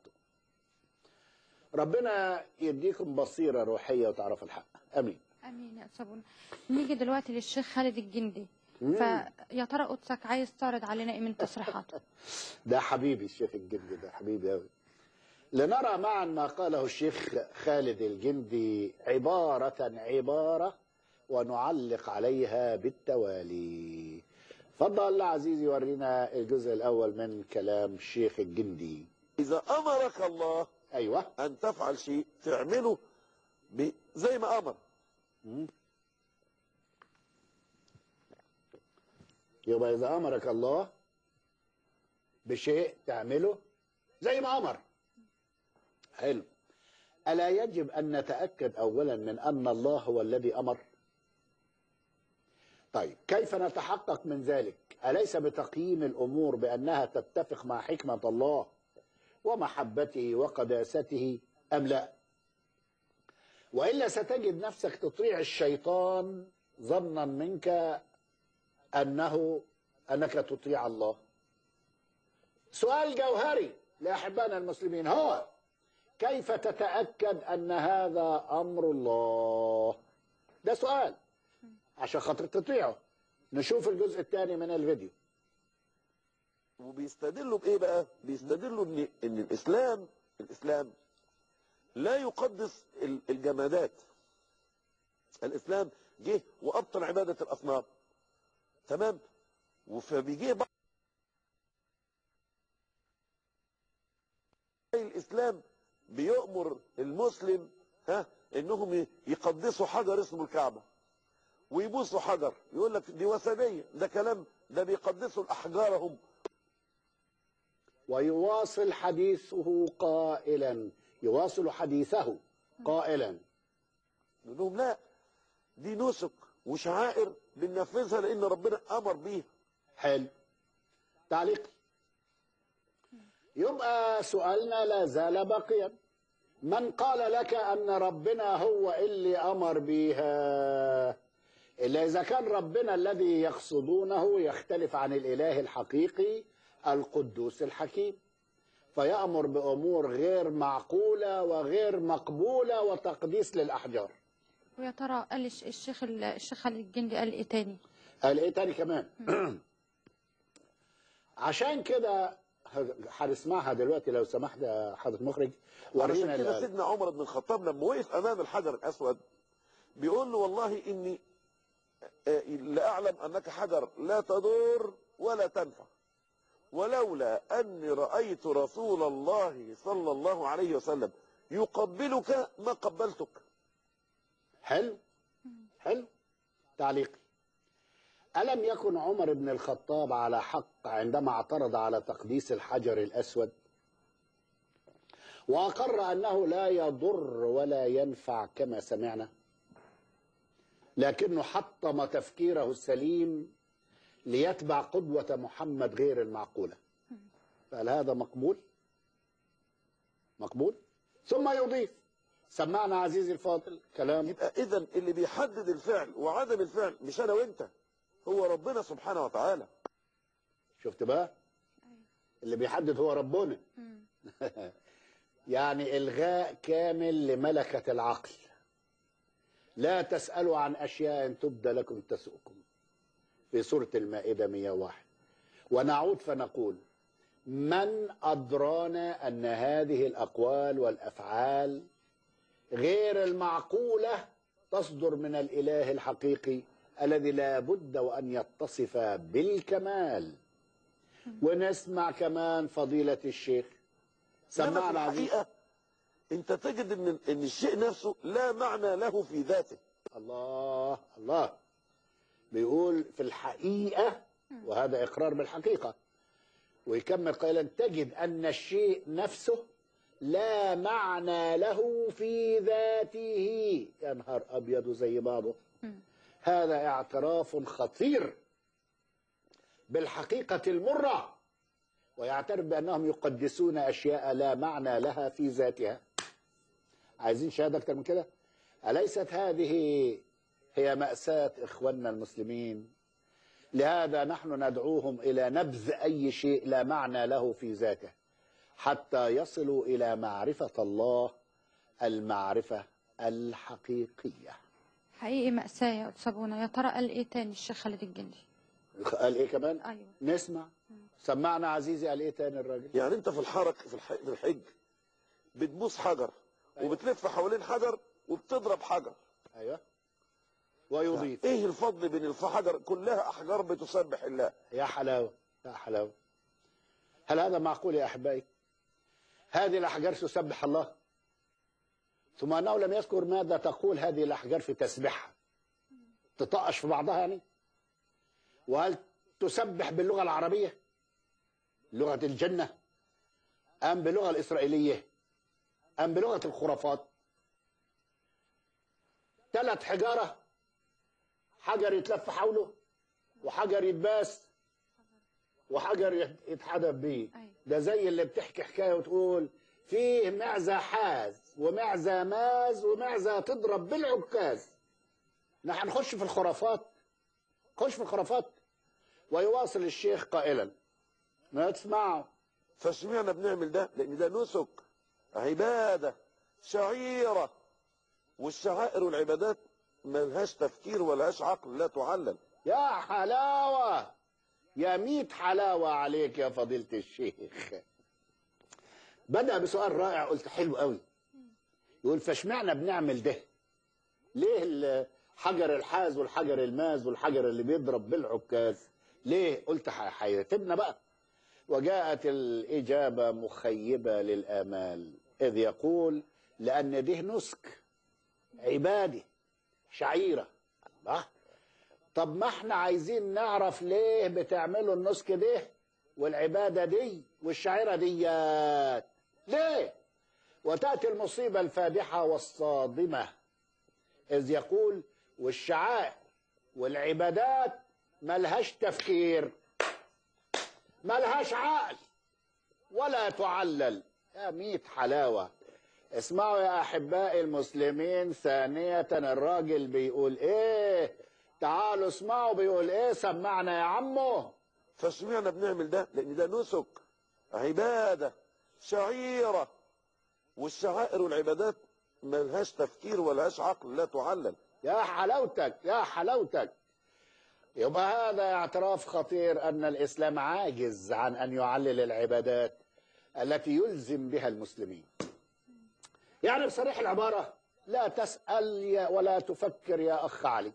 ربنا يديكم بصيره روحيه وتعرفوا الحق امين امين يا صابون نيجي دلوقتي للشيخ خالد الجندي مم. فيا ترى قدسك عايز تعرض علينا ايه من تصريحاته ده حبيبي الشيخ الجندي ده حبيبي قوي لنرى معا ما قاله الشيخ خالد الجندي عبارة عبارة ونعلق عليها بالتوالي فضل عزيزي ورينا الجزء الأول من كلام الشيخ الجندي إذا أمرك الله أيوة أن تفعل شيء تعمله ب- زي ما أمر يبقى إذا أمرك الله بشيء تعمله زي ما أمر حلو ألا يجب أن نتأكد أولا من أن الله هو الذي أمر طيب كيف نتحقق من ذلك أليس بتقييم الأمور بأنها تتفق مع حكمة الله ومحبته وقداسته أم لا والا ستجد نفسك تطيع الشيطان ظنا منك انه انك تطيع الله سؤال جوهري لاحبائنا المسلمين هو كيف تتاكد ان هذا امر الله ده سؤال عشان خاطر تطيعه نشوف الجزء الثاني من الفيديو وبيستدلوا بايه بقى بيستدلوا ان ان الاسلام الاسلام لا يقدس ال- الجمادات الاسلام جه وابطل عباده الاصنام تمام فبيجي بعض الاسلام بيؤمر المسلم ها انهم ي- يقدسوا حجر اسمه الكعبه ويبوسوا حجر يقول لك دي وثنيه ده كلام ده بيقدسوا الاحجار هم ويواصل حديثه قائلا يواصل حديثه قائلا نقول لهم لا دي نسك وشعائر بننفذها لان ربنا امر بيها حلو تعليق يبقى سؤالنا لا زال باقيا من قال لك ان ربنا هو اللي امر بيها الا اذا كان ربنا الذي يقصدونه يختلف عن الاله الحقيقي القدوس الحكيم فيامر بامور غير معقوله وغير مقبوله وتقديس للاحجار ويا ترى قال الش- الشيخ ال- الشيخ خالد الجندي قال ايه تاني قال ايه تاني كمان عشان كده هنسمعها دلوقتي لو سمحت يا حضرة المخرج علشان ورينا كده الآية. سيدنا عمر بن الخطاب لما وقف امام الحجر الاسود بيقول له والله اني آه، لا اعلم انك حجر لا تضر ولا تنفع ولولا اني رايت رسول الله صلى الله عليه وسلم يقبلك ما قبلتك حلو حلو تعليقي ألم يكن عمر بن الخطاب على حق عندما اعترض على تقديس الحجر الأسود وأقر أنه لا يضر ولا ينفع كما سمعنا لكنه حطم تفكيره السليم ليتبع قدوة محمد غير المعقولة فهل هذا مقبول؟ مقبول؟ ثم يضيف سمعنا عزيزي الفاضل كلام يبقى اذا اللي بيحدد الفعل وعدم الفعل مش انا وانت هو ربنا سبحانه وتعالى شفت بقى اللي بيحدد هو ربنا يعني الغاء كامل لملكة العقل لا تسألوا عن أشياء تبدى لكم تسؤكم في سورة المائدة 101 ونعود فنقول من أدرانا أن هذه الأقوال والأفعال غير المعقولة تصدر من الإله الحقيقي الذي لا بد وأن يتصف بالكمال ونسمع كمان فضيلة الشيخ إنما في سمعنا عزيز الحقيقه انت تجد ان ان الشيء نفسه لا معنى له في ذاته الله الله بيقول في الحقيقة وهذا إقرار بالحقيقة ويكمل قائلا تجد أن الشيء نفسه لا معنى له في ذاته يا نهار أبيض زي بعضه هذا اعتراف خطير بالحقيقة المرة ويعترف بأنهم يقدسون أشياء لا معنى لها في ذاتها عايزين شهادة أكتر من كده أليست هذه هي مأساة إخواننا المسلمين لهذا نحن ندعوهم إلى نبذ أي شيء لا معنى له في ذاته حتى يصلوا إلى معرفة الله المعرفة الحقيقية حقيقي مأساة يا أستاذ بونا يا ترى قال ايه تاني الشيخ خالد الجندي قال إيه كمان ايوه نسمع سمعنا عزيزي قال إيه تاني الراجل يعني انت في الحرك في الح- في الحج بتبوس حجر وبتلف حوالين حجر وبتضرب حجر أيوه ويضيف ايه الفضل بين الحجر كلها احجار بتسبح الله يا حلاوة يا حلاوة هل هذا معقول يا أحبائي هذه الأحجار تسبح الله ثم أنه لم يذكر ماذا تقول هذه الأحجار في تسبيحها تطقش في بعضها يعني وهل تسبح باللغة العربية لغة الجنة أم باللغة الإسرائيلية أم بلغة الخرافات ثلاث حجارة حجر يتلف حوله وحجر يتباس وحجر يت- يتحدف بيه أيوة. ده زي اللي بتحكي حكايه وتقول فيه معزه حاز ومعزة ماز ومعزة تضرب بالعكاز نحن نخش في الخرافات خش في الخرافات ويواصل الشيخ قائلا ما تسمعوا فاشمعنى بنعمل ده لان ده نسك عباده شعيره والشعائر والعبادات ملهاش تفكير ولهاش عقل لا تعلل يا حلاوة يا ميت حلاوة عليك يا فضيلة الشيخ بدأ بسؤال رائع قلت حلو قوي يقول فاشمعنى بنعمل ده ليه ال- حجر الحاز والحجر الماز والحجر اللي بيضرب بالعكاز ليه قلت ح- هيتبنا بقى وجاءت الإجابة مخيبة للآمال إذ يقول لأن ده نسك عبادة شعيرة الله طب ما احنا عايزين نعرف ليه بتعملوا النسك ده والعبادة دي والشعيرة ديات ليه وتأتي المصيبة الفادحة والصادمة إذ يقول والشعائر والعبادات ملهاش تفكير ملهاش عقل ولا تعلل يا ميت حلاوة اسمعوا يا أحبائي المسلمين ثانية الراجل بيقول إيه تعالوا اسمعوا بيقول إيه سمعنا يا عمو فاشمعنى بنعمل ده لان ده نسك عباده شعيره والشعائر والعبادات ملهاش تفكير ولهاش عقل لا تعلل يا حلاوتك يا حلاوتك يبقى هذا اعتراف خطير أن الإسلام عاجز عن أن يعلل العبادات التي يلزم بها المسلمين يعني بصريح العبارة لا تسأل يا ولا تفكر يا أخ علي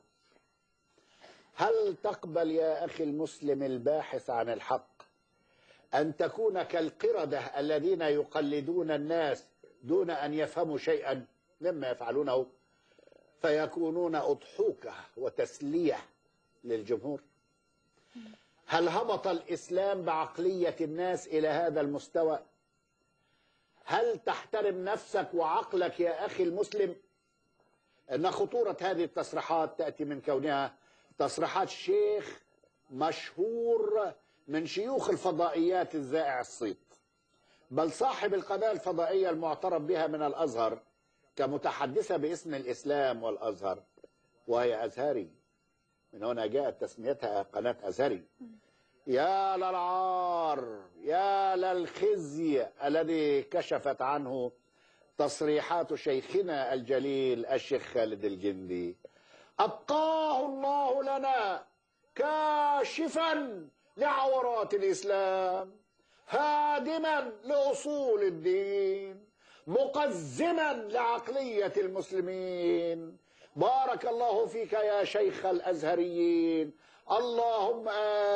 هل تقبل يا أخي المسلم الباحث عن الحق أن تكون كالقردة الذين يقلدون الناس دون أن يفهموا شيئا مما يفعلونه فيكونون أضحوكة وتسلية للجمهور هل هبط الإسلام بعقلية الناس إلى هذا المستوى هل تحترم نفسك وعقلك يا أخي المسلم أن خطورة هذه التصريحات تأتي من كونها تصريحات شيخ مشهور من شيوخ الفضائيات الزائع الصيت بل صاحب القناة الفضائية المعترف بها من الأزهر كمتحدثة باسم الإسلام والأزهر وهي أزهري من هنا جاءت تسميتها قناة أزهري يا للعار يا للخزي الذي كشفت عنه تصريحات شيخنا الجليل الشيخ خالد الجندي أبقاه الله لنا كاشفا لعورات الإسلام هادما لأصول الدين مقزما لعقلية المسلمين بارك الله فيك يا شيخ الأزهريين اللهم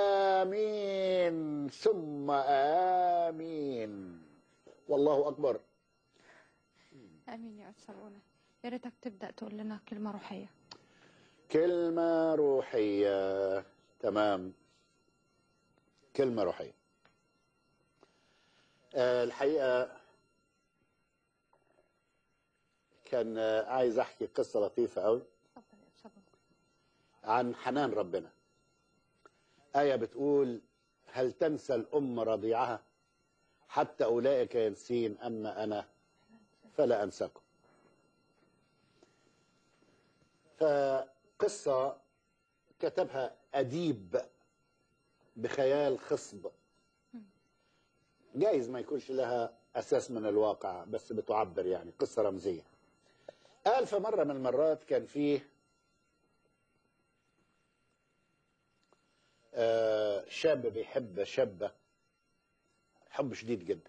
آمين ثم آمين والله أكبر امين يا استاذ سلونا يا ريتك تبدا تقول لنا كلمه روحيه كلمة روحية تمام كلمة روحية آه، الحقيقة كان آه، عايز أحكي قصة لطيفة أوي اتفضل يا استاذ عن حنان ربنا آية بتقول هل تنسى الأم رضيعها حتى أولئك ينسين أما أنا فلا أنساكم فقصة كتبها أديب بخيال خصب جايز ما يكونش لها أساس من الواقع بس بتعبر يعني قصة رمزية قال في مرة من المرات كان فيه آه، شاب بيحب شابة حب شديد جدا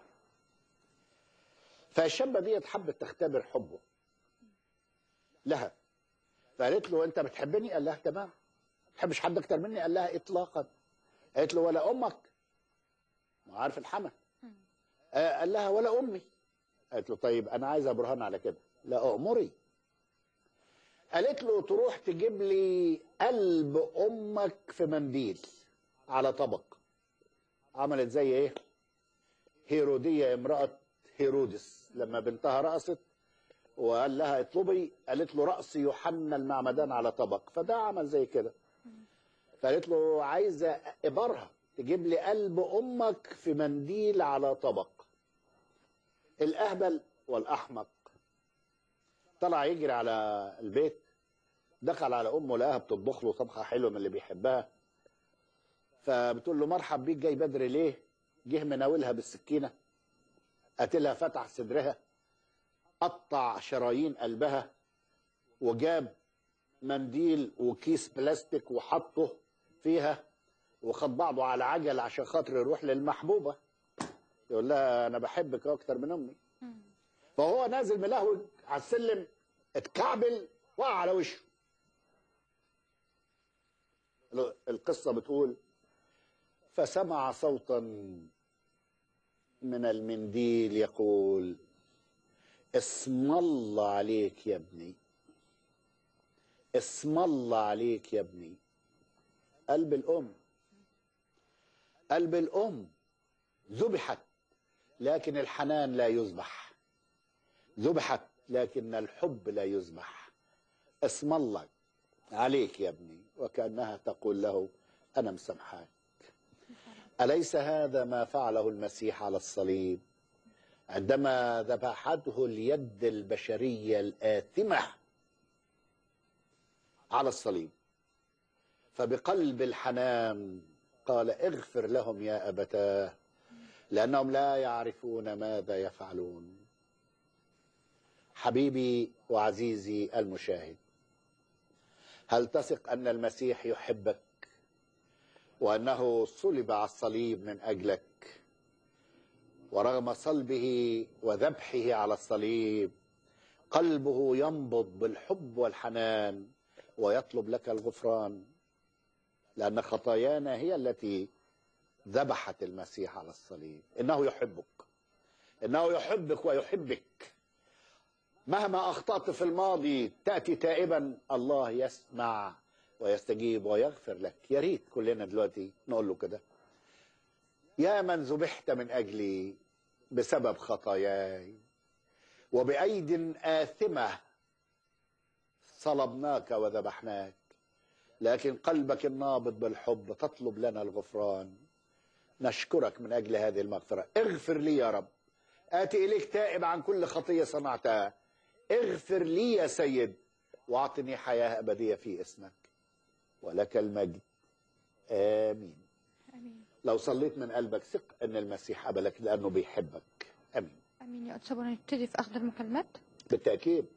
فالشابة دي حبت تختبر حبه لها فقالت له انت بتحبني قال لها تمام ما تحبش حد اكتر مني قال لها اطلاقا قالت له ولا امك ما عارف الحمل آه، قال لها ولا امي قالت له طيب انا عايزه برهان على كده لا امري قالت له تروح تجيب لي قلب امك في منديل على طبق عملت زي ايه هيرودية امرأة هيرودس لما بنتها رقصت وقال لها اطلبي قالت له رأس يوحنا المعمدان على طبق فده عمل زي كده فقالت له عايزة إبرها تجيب لي قلب أمك في منديل على طبق الأهبل والأحمق طلع يجري على البيت دخل على امه لقاها بتطبخ له طبخه حلوه من اللي بيحبها فبتقول له مرحب بيك جاي بدري ليه جه مناولها بالسكينه قتلها فتح صدرها قطع شرايين قلبها وجاب منديل وكيس بلاستيك وحطه فيها وخد بعضه على عجل عشان خاطر يروح للمحبوبه يقول لها انا بحبك اكتر من امي فهو نازل ملهوج على السلم اتكعبل وقع على وشه القصه بتقول فسمع صوتا من المنديل يقول اسم الله عليك يا ابني اسم الله عليك يا ابني قلب الام قلب الام ذبحت لكن الحنان لا يذبح ذبحت لكن الحب لا يذبح اسم الله عليك يا ابني وكانها تقول له انا مسامحاك اليس هذا ما فعله المسيح على الصليب عندما ذبحته اليد البشريه الاثمه على الصليب فبقلب الحنان قال اغفر لهم يا ابتاه لانهم لا يعرفون ماذا يفعلون حبيبي وعزيزي المشاهد هل تثق ان المسيح يحبك وانه صلب على الصليب من اجلك ورغم صلبه وذبحه على الصليب قلبه ينبض بالحب والحنان ويطلب لك الغفران لان خطايانا هي التي ذبحت المسيح على الصليب انه يحبك انه يحبك ويحبك مهما اخطات في الماضي تاتي تائبا الله يسمع ويستجيب ويغفر لك يا ريت كلنا دلوقتي نقول له كده يا من ذبحت من اجلي بسبب خطاياي وبايد اثمه صلبناك وذبحناك لكن قلبك النابض بالحب تطلب لنا الغفران نشكرك من اجل هذه المغفره اغفر لي يا رب اتي اليك تائب عن كل خطيه صنعتها اغفر لي يا سيد واعطني حياه ابديه في اسمك ولك المجد امين امين لو صليت من قلبك ثق ان المسيح قبلك لانه بيحبك امين امين يا استاذ نبتدي في اخذ المكالمات بالتاكيد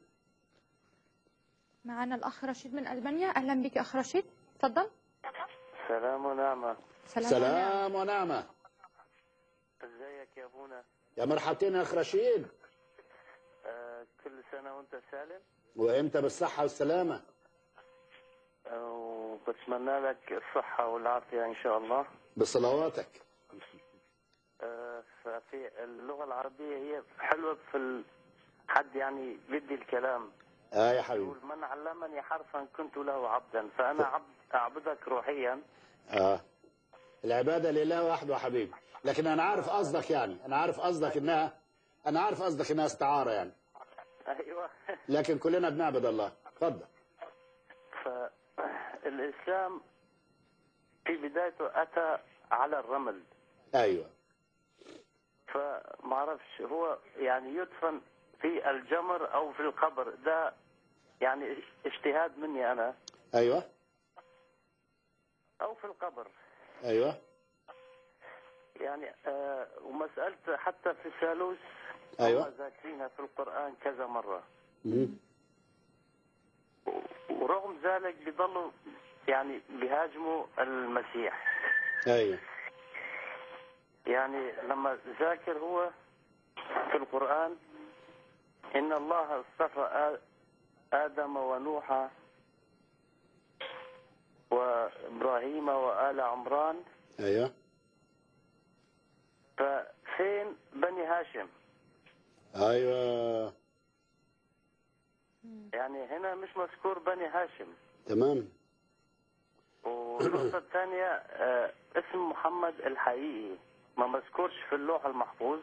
معنا الاخ رشيد من المانيا اهلا بك يا اخ رشيد اتفضل سلام ونعمة سلام, سلام ونعمه ازيك يا ابونا يا مرحبتين يا اخ رشيد آه كل سنة وانت سالم وانت بالصحه والسلامه آه وبتمنى لك الصحة والعافية ان شاء الله بصلواتك آه ففي اللغة العربية هي حلوة في ال... حد يعني بدي الكلام اه يا حبيبي يقول من علمني حرفا كنت له عبدا فأنا عبد أعبدك روحيا اه العباده لله وحده يا حبيبي لكن انا عارف قصدك يعني انا عارف قصدك انها انا عارف قصدك انها استعاره يعني أيوة لكن كلنا بنعبد الله اتفضل فالإسلام في بدايته أتى على الرمل ايوه فما اعرفش هو يعني يدفن في الجمر او في القبر ده يعني اجتهاد مني انا ايوه او في القبر ايوه يعني آه ومسألة حتى في الثالوث أيوة. هم ذاكرينها في القرآن كذا مرة مم. ورغم ذلك بيضلوا يعني بيهاجموا المسيح ايوه يعني لما ذاكر هو في القرآن إن الله اصطفى آ- آدم ونوح وإبراهيم وآل عمران ايوه ففين بني هاشم ايوه يعني هنا مش مذكور بني هاشم تمام والنقطة الثانية آه، اسم محمد الحقيقي ما مذكورش في اللوح المحفوظ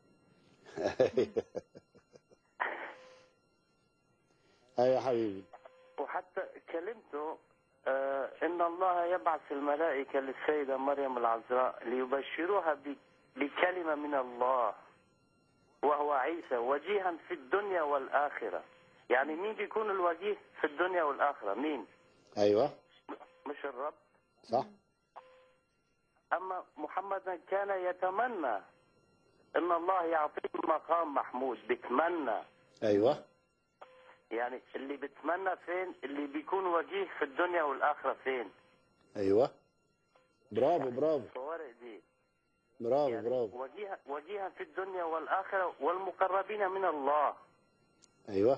ايوه يا حبيبي وحتى كلمته آه، إن الله يبعث الملائكة للسيدة مريم العذراء ليبشروها ب- بكلمة من الله وهو عيسى وجيها في الدنيا والآخرة يعني مين بيكون الوجيه في الدنيا والآخرة مين ايوه مش الرب صح أما محمد كان يتمنى أن الله يعطيه مقام محمود بيتمنى ايوه يعني اللي بيتمنى فين اللي بيكون وجيه في الدنيا والآخرة فين ايوه برافو برافو فوارق دي برافو يعني برافو وجيها وجيها في الدنيا والآخرة والمقربين من الله ايوه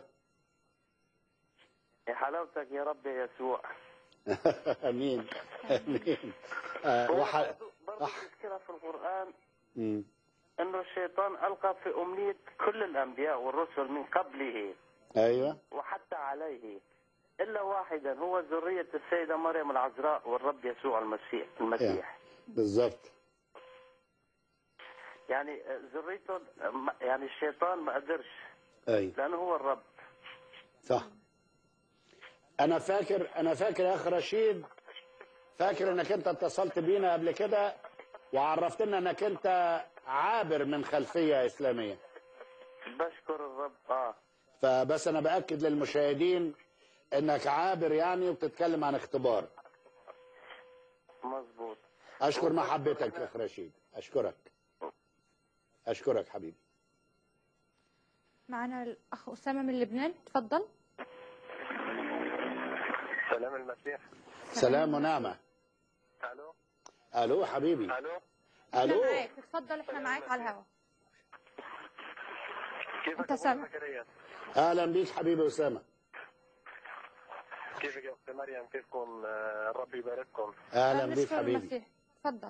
يا حلاوتك يا رب يا يسوع امين امين آه هو وح... برضو- برضو وح... تذكرها في القرآن مم. انه الشيطان القى في امنيه كل الانبياء والرسل من قبله ايوه وحتى عليه الا واحدا هو ذريه السيده مريم العذراء والرب يسوع المسيح المسيح بالظبط يعني ذريته يعني الشيطان ما قدرش ايوه لانه هو الرب صح انا فاكر انا فاكر يا اخ رشيد فاكر انك انت اتصلت بينا قبل كده وعرفتنا انك انت عابر من خلفيه اسلاميه بشكر الرب اه فبس انا باكد للمشاهدين انك عابر يعني وبتتكلم عن اختبار مظبوط اشكر محبتك يا اخ رشيد اشكرك اشكرك حبيبي معنا الاخ اسامه من لبنان تفضل سلام المسيح سلام ونعمه الو الو حبيبي الو احنا الو معاك اتفضل احنا معاك على الهواء كيفك أنت أبو سامع؟ زكريا؟ اهلا بيك حبيبي اسامه كيفك يا اخت مريم كيفكم آه، الرب يبارككم اهلا بيك نشكر حبيبي المسيح اتفضل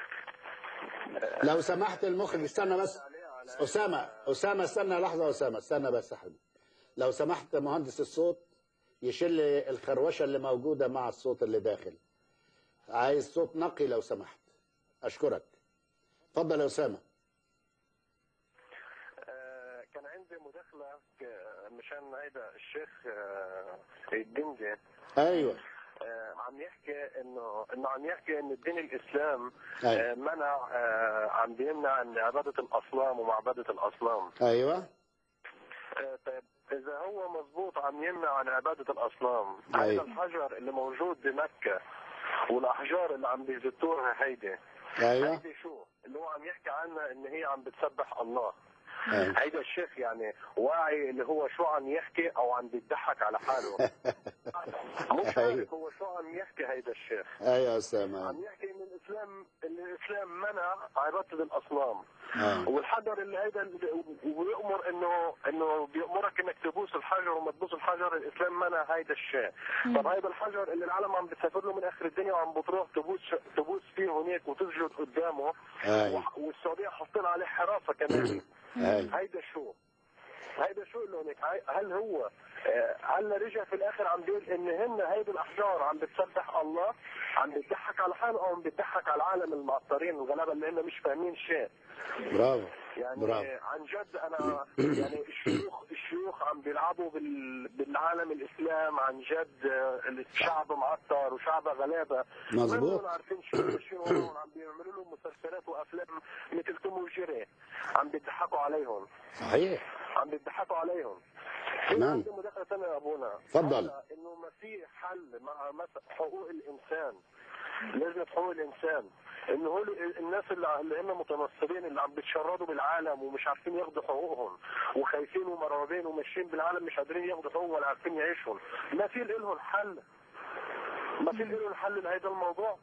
لو سمحت المخرج استنى بس اسامه اسامه استنى لحظه اسامه استنى بس يا حبيبي لو سمحت مهندس الصوت يشيل لي الخروشه اللي موجوده مع الصوت اللي داخل عايز صوت نقي لو سمحت اشكرك اتفضل يا اسامه آه، كان عندي مداخله ك- مشان هيدا الشيخ آه، الدنجي ايوه آه، عم يحكي انه انه عم يحكي انه الدين الاسلام ايوه آه، منع آه، عم بيمنع عن عباده الاصنام ومعبده الاصنام ايوه آه، طيب اذا هو مضبوط عم يمنع عن عباده الاصنام أيوة. هذا الحجر اللي موجود بمكه والاحجار اللي عم بيزتوها هيدي ايوه هيدي شو اللي هو عم يحكي عنها ان هي عم بتسبح الله ايوه هيدا الشيخ يعني واعي اللي هو شو عم يحكي او عم بيضحك على حاله مش أيوة. عارف هو شو عم يحكي هيدا الشيخ ايوه يا اسامه عم يحكي ان الاسلام ان الاسلام منع عباده الاصنام آه. والحجر اللي هيدا اللي- ويامر انه انه بيامرك انك تبوس الحجر وما تبوس الحجر الاسلام منع هيدا الشيء طب هيدا الحجر اللي العالم عم بتسافر له من اخر الدنيا وعم بتروح تبوس تبوس فيه هناك وتسجد قدامه ايوه وح- والسعوديه حاطين عليه حراسه كمان ايوه هيدا شو هيدا شو اللي هناك هاي- هل هو آه، هلا رجع في الاخر عم بيقول ان هن هيدي الاحجار عم بتسبح الله عم بتضحك على حاله او عم بتضحك على العالم المعطرين الغلابه اللي هن مش فاهمين شيء برافو يعني برافو. عن جد انا يعني الشيوخ الشيوخ عم بيلعبوا بال بالعالم الاسلام عن جد آه، الشعب معطر وشعب غلابه مظبوط. ما عارفين شو ماشيين وراهم عم بيعملوا لهم مسلسلات وافلام مثل توم وجيري عم بيضحكوا عليهم صحيح عم بيضحكوا عليهم تمام. عندي مداخله ثانيه يا ابونا تفضل. هلا انه ما في حل مع مثلا حقوق الانسان لجنه حقوق الانسان انه هول الناس اللي اللي هم متنصرين اللي عم بيتشردوا بالعالم ومش عارفين ياخذوا حقوقهم وخايفين ومرعوبين وماشيين بالعالم مش قادرين ياخذوا حقوقهم ولا عارفين يعيشوا ما في لهم حل ما في لهم حل لهذا الموضوع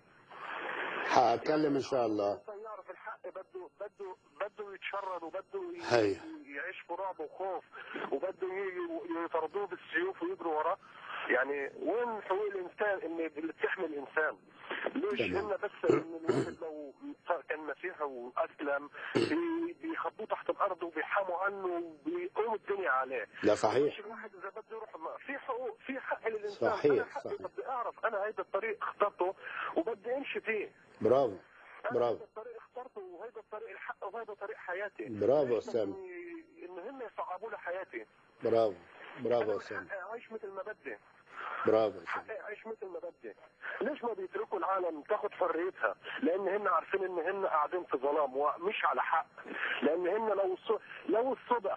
هتكلم ان شاء الله عشان يعرف الحق بده بده بده يتشرد وبده ي- هي. يعيش في رعب وخوف وبده ي- يطردوه بالسيوف ويجروا وراه يعني وين حقوق الانسان اللي اللي بتحمي الانسان؟ ليش تمام. هن بس ان الواحد لو كان مسيحي واسلم بي- بيخبوه تحت الارض وبيحاموا عنه وبيقوموا الدنيا عليه ده صحيح مش الواحد اذا بده يروح ما- في حقوق في حق للانسان صحيح، انا حقي صحيح. بدي اعرف انا هيدا الطريق اخترته وبدي امشي فيه برافو انا برافو هيدا الطريق اخترته وهيدا الطريق الحق وهيدا طريق حياتي برافو ليش أسامة. بدي- ان هم يصعبوا لي حياتي برافو برافو انا يا من اسامه حقي اعيش مثل ما بدي برافو يا اسامه حقي اعيش مثل ما بدي ليش ما بيتركوا العالم تاخذ حريتها لان هن عارفين ان هن قاعدين في ظلام ومش على حق لان هن لو الص- لو الصبح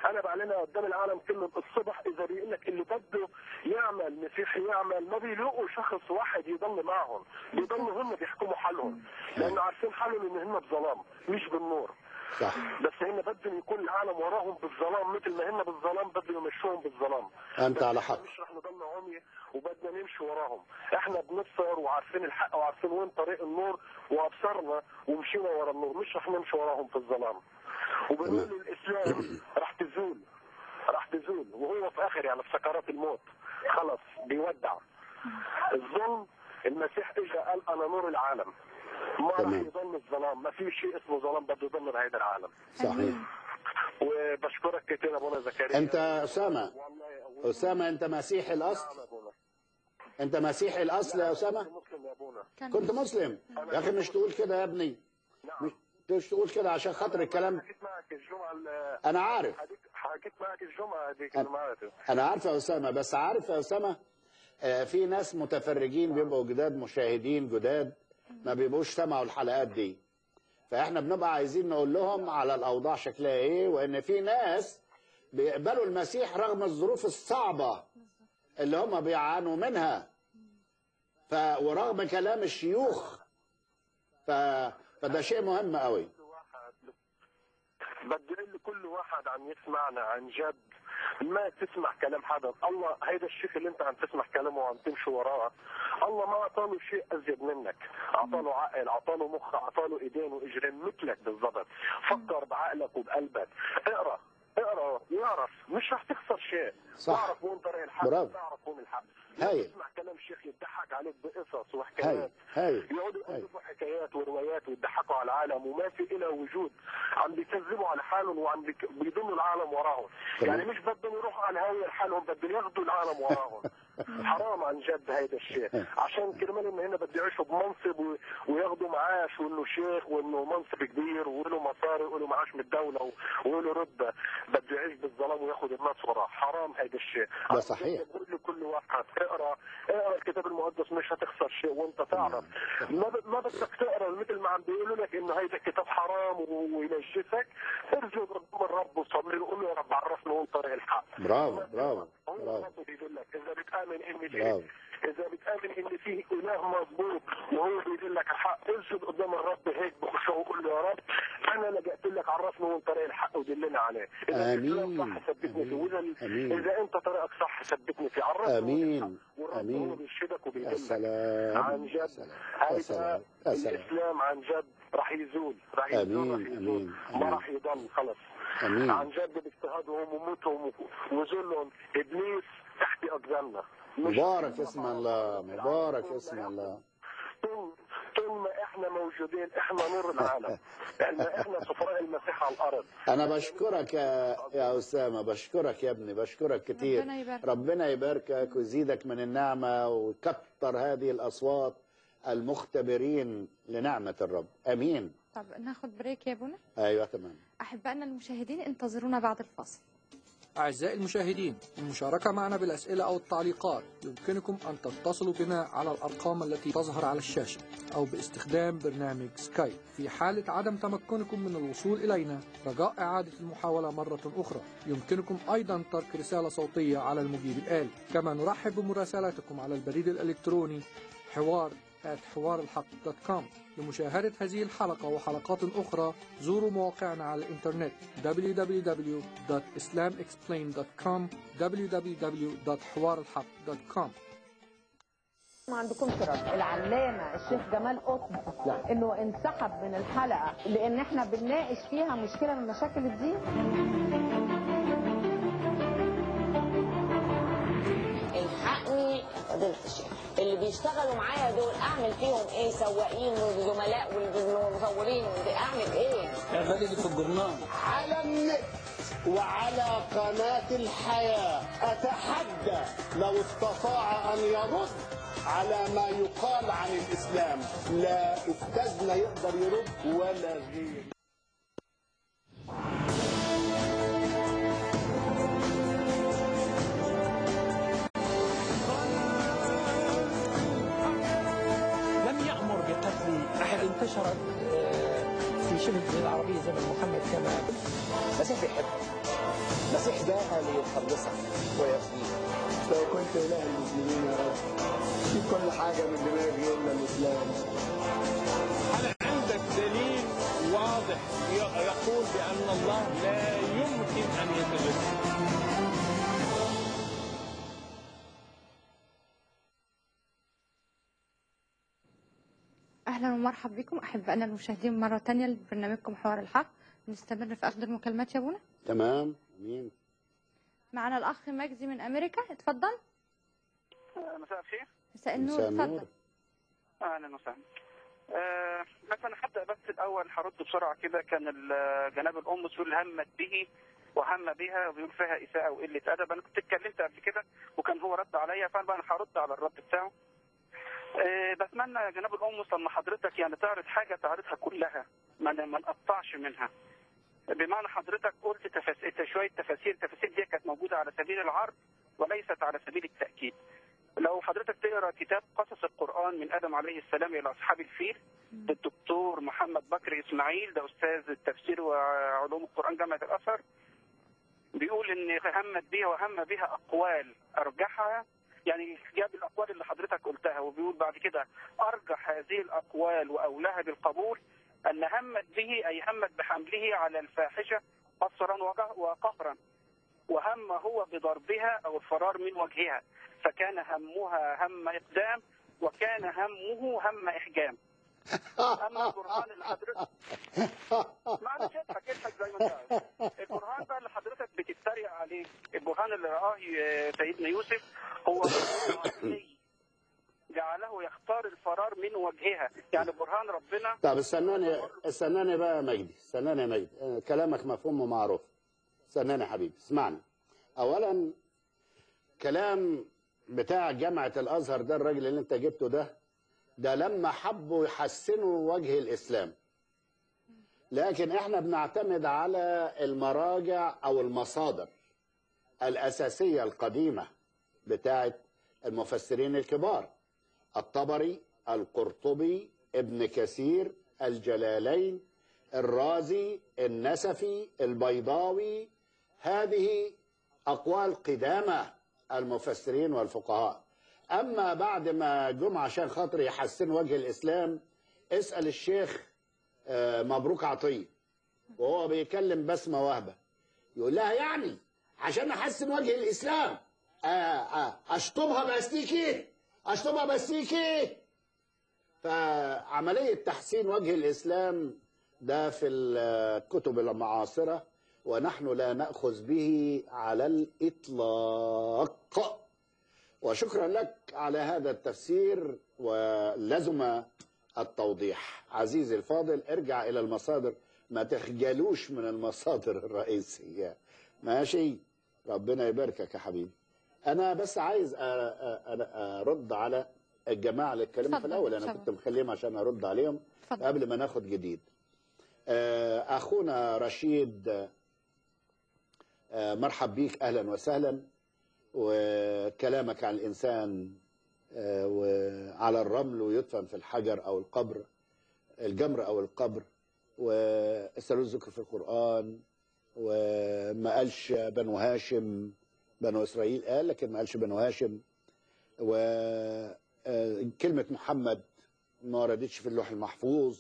انا بعلنها قدام العالم كله الصبح اذا بيقول لك اللي بده يعمل مسيحي يعمل ما بيلاقوا شخص واحد يضل معهم بيضلوا هم بيحكموا حالهم لانه عارفين حالهم ان هم بظلام مش بالنور صح بس هن بدهم يكون العالم وراهم بالظلام مثل ما هن بالظلام بدهم يمشوهم بالظلام أنت بس على إحنا حق. مش رح نضل عمي وبدنا نمشي وراهم احنا بنبصر وعارفين الحق وعارفين وين طريق النور وابصرنا ومشينا ورا النور مش رح نمشي وراهم في الظلام وبنقول تمام. الاسلام رح تزول رح تزول وهو في اخر يعني في سكرات الموت خلص بيودع الظلم المسيح اجى قال انا نور العالم ما رح تمام. يضل الظلام ما في شيء اسمه ظلام بده يضل بهذا العالم صحيح وبشكرك كثير يا ابونا زكريا أنت أسامة والله أسامة أنت مسيحي نعم الأصل يا ابونا أنت مسيحي الأصل يا أسامة مسلم يا ابونا كان كنت مسلم يا أخي مش تقول كده يا ابني نعم مش تقول كده عشان خاطر الكلام حكيت معك الجمعه ال- أنا عارف حكيت- حكيت معك الجمعه هذيك أنا- المعرض أنا عارف يا أسامة بس عارف يا أسامة آه، في ناس متفرجين بيبقوا جداد مشاهدين جداد ما بيبقوش سمعوا الحلقات دي فاحنا بنبقى عايزين نقول لهم على الاوضاع شكلها ايه وان في ناس بيقبلوا المسيح رغم الظروف الصعبه اللي هم بيعانوا منها ف ورغم كلام الشيوخ ف... فده شيء مهم قوي كل واحد بدي اقول لكل واحد عم يسمعنا عن جد ما تسمع كلام حدا الله هيدا الشيخ اللي انت عم تسمع كلامه وعم تمشي وراه الله ما اعطاله شيء ازيد منك اعطاله عقل اعطاله مخ اعطاله ايدين واجرين مثلك بالضبط فكر بعقلك وبقلبك اقرا اقرا واعرف مش رح تخسر شيء صح. تعرف وين طريق الحق برافو. تعرف وين الحق لا هايل. تسمع كلام الشيخ يضحك عليك بقصص هاي وحكايات هاي يقعدوا هاي يألفوا حكايات وروايات ويضحكوا على العالم وما في إلها وجود عم بيكذبوا على حالهم وعم بيك- بيضلوا العالم وراهم تمام. يعني مش بدهم يروحوا على الهاوية لحالهم بدهم ياخذوا العالم وراهم حرام عن جد هيدا الشيء عشان كرمال انه هنا بده يعيشوا بمنصب و- وياخذوا معاش وانه شيخ وانه منصب كبير وله مصاري وله معاش من الدوله و- وله رتبه بده يعيش بالظلام وياخذ الناس وراه حرام هيدا الشيء ده صحيح. بقول لكل واحد اقرا اقرا الكتاب المقدس مش هتخسر شيء وانت تعرف ما ب- ما بدك تقرا مثل ما عم بيقولوا لك انه هيدا الكتاب حرام و- وينجسك ارجو قدام الرب وصلي له قول له يا رب عرفنا وين طريق الحق برافو برافو هو برافو الرب بيدلك اذا بتامن ان برافو. في اذا بتامن ان في اله مضبوط وهو بيدلك الحق اسجد قدام الرب هيك بخشوع وقول له يا رب انا لجأت لك عرفني وين طريق الحق ودلنا عليه اذا آمين. الإسلام صح ثبتني فيه واذا آمين. اذا انت طريقك صح ثبتني فيه عرفني وين امين الحق. والرب هو امين بيرشدك يا وبيدلك سلام عن يا جد سلام يا هيدا سلام يا سلام الاسلام عن جد رح يزول رح يزول آمين، رح يزول آمين، ما آمين. رح يضل خلص امين عن جد باجتهادهم وموتهم وذلهم ابليس تحت اقدامنا مش- مبارك اسم الله مبارك اسم الله طول طول ما احنا موجودين احنا نور العالم احنا احنا سفراء المسيح على الارض انا بشكرك يا يا اسامه بشكرك يا ابني بشكرك كتير ربنا يبارك. ربنا يباركك ويزيدك من النعمه ويكتر هذه الاصوات المختبرين لنعمه الرب امين طب ناخد بريك يا ابونا ايوه تمام احبائنا المشاهدين انتظرونا بعد الفاصل أعزائي المشاهدين المشاركة معنا بالأسئلة أو التعليقات يمكنكم أن تتصلوا بنا على الأرقام التي تظهر على الشاشة أو باستخدام برنامج سكايب في حالة عدم تمكنكم من الوصول إلينا رجاء إعادة المحاولة مرة أخرى يمكنكم أيضا ترك رسالة صوتية على المجيب الآلي كما نرحب بمراسلاتكم على البريد الإلكتروني حوار حوار الحق دوت كوم لمشاهدة هذه الحلقة وحلقات أخرى زوروا مواقعنا على الإنترنت www.islamexplained.com www.حوارالحق.com ما عندكمش رد العلامه الشيخ جمال قطب انه انسحب من الحلقه لان احنا بنناقش فيها مشكله من مشاكل الدين الحقني فضيلة الشيخ اللي بيشتغلوا معايا دول اعمل فيهم ايه سواقين وزملاء والمصورين اعمل ايه غالي في الجرنان على النت وعلى قناة الحياة أتحدى لو استطاع أن يرد على ما يقال عن الإسلام لا أستاذنا يقدر يرد ولا غير لم يأمر بقتل أحد انتشرت آه، في شبه الجزيرة العربية زمن محمد كمان المسيح بيحبك المسيح جاء ليخلصك ويفديك لو كنت إله المسلمين يا رب في كل حاجة من دماغي إلا الإسلام هل عندك دليل واضح ي- يقول بأن الله لا يمكن أن يتجسد اهلا ومرحبا بكم احبائنا المشاهدين مره تانية لبرنامجكم حوار الحق نستمر في اخذ المكالمات يا ابونا تمام مين معنا الاخ مجدي من امريكا اتفضل مساء الخير مساء النور مساء النور. اتفضل اهلا وسهلا آه بس انا هبدا بس الاول هرد بسرعه كده كان ال- جناب الام تقول همت به وهم بها وبيقول فيها اساءه وقله ادب انا كنت اتكلمت قبل كده وكان هو رد عليا فانا بقى أنا هرد على الرد بتاعه آه بتمنى يا جناب الام لما حضرتك يعني تعرض حاجه تعرضها كلها ما ما نقطعش منها بمعنى حضرتك قلت تفاسير شويه تفاسير التفاسير دي كانت موجوده على سبيل العرض وليست على سبيل التاكيد لو حضرتك تقرا كتاب قصص القرآن من آدم عليه السلام إلى أصحاب الفيل للدكتور محمد بكر إسماعيل ده أستاذ التفسير وعلوم القرآن جامعة الأزهر بيقول إن همت بها وهم بها أقوال أرجحها يعني جاب الأقوال اللي حضرتك قلتها وبيقول بعد كده أرجح هذه الأقوال وأولاها بالقبول أن همت به أي همت بحمله على الفاحشة قصرا وجه- وقهرا وهم هو بضربها او الفرار من وجهها فكان همها هم اقدام وكان همه هم احجام اما البرهان اللي حضرتك معلش اضحك اضحك زي ما انت عايز البرهان بقى اللي حضرتك بتتريق عليه البرهان اللي رآه سيدنا يوسف هو برهان عقلي جعله يختار الفرار من وجهها يعني برهان ربنا طب استناني استناني بقى يا مجدي استناني يا مجدي آه، كلامك مفهوم ومعروف استناني يا حبيبي اسمعني اولا كلام بتاع جامعة الازهر ده الراجل اللي انت جبته ده ده لما حبوا يحسنوا وجه الاسلام لكن احنا بنعتمد على المراجع او المصادر الاساسية القديمة بتاعت المفسرين الكبار الطبري القرطبي ابن كثير الجلالين الرازي النسفي البيضاوي هذه أقوال قدامى المفسرين والفقهاء أما بعد ما جم عشان خاطر يحسن وجه الإسلام اسأل الشيخ آه، مبروك عطية وهو بيكلم بسمة وهبة يقول لها يعني عشان أحسن وجه الإسلام آه، آه، أشطبها باستيكي أشطبها باستيكي فعملية تحسين وجه الإسلام ده في الكتب المعاصرة ونحن لا نأخذ به على الإطلاق وشكرا لك على هذا التفسير ولزم التوضيح عزيزي الفاضل ارجع إلى المصادر ما تخجلوش من المصادر الرئيسية ماشي ربنا يباركك يا حبيبي أنا بس عايز أ- أ- أ- أرد على الجماعة اللي اتكلموا في اتفضل، الأول أنا اتفضل. كنت مخليهم عشان أرد عليهم اتفضل. قبل ما ناخد جديد آه، أخونا رشيد آه، مرحب بيك أهلا وسهلا وكلامك عن الإنسان آه، وعلى الرمل ويدفن في الحجر أو القبر الجمر أو القبر واسألوا الذكر في القرآن وما قالش بنو هاشم بنو إسرائيل قال لكن ما قالش بنو هاشم وكلمة محمد ما وردتش في اللوح المحفوظ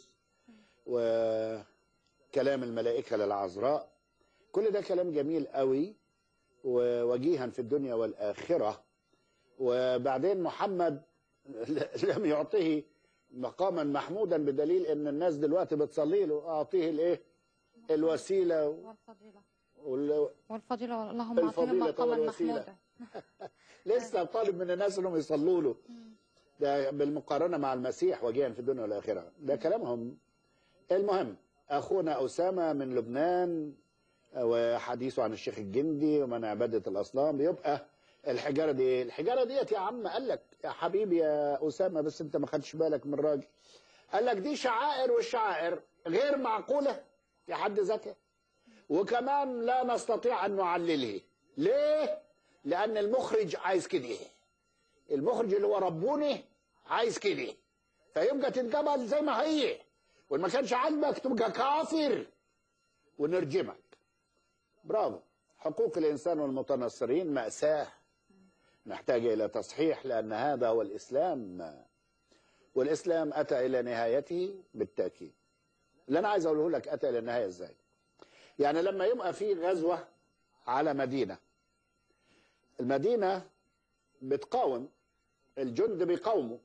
وكلام الملائكة للعذراء كل ده كلام جميل قوي ووجيها في الدنيا والآخرة وبعدين محمد لم يعطيه مقاما محمودا بدليل ان الناس دلوقتي بتصلي له اعطيه الايه الوسيله والفضيلة وال... والفضيلة اللهم أعطينا الفضيلة مقاما والوسيلة. محمودا لسه طالب من الناس انهم يصلوا له ده بالمقارنه مع المسيح وجيها في الدنيا والاخره ده كلامهم المهم اخونا اسامه من لبنان وحديثه عن الشيخ الجندي ومن عباده الاصنام يبقى الحجاره دي إيه؟ الحجاره ديت يا عم قال لك يا حبيبي يا اسامه بس انت ما خدتش بالك من الراجل قال لك دي شعائر والشعائر غير معقوله في حد ذاتها وكمان لا نستطيع ان نعلله ليه لان المخرج عايز كده المخرج اللي هو ربوني عايز كده فيبقى تتقبل زي ما هي وما كانش عاجبك تبقى كافر ونرجمك برافو حقوق الانسان والمتنصرين ماساه محتاجه الى تصحيح لان هذا هو الاسلام والاسلام اتى الى نهايته بالتاكيد اللي انا عايز اقوله لك اتى الى النهايه ازاي يعني لما يبقى في غزوه على مدينه المدينه بتقاوم الجند بيقاوموا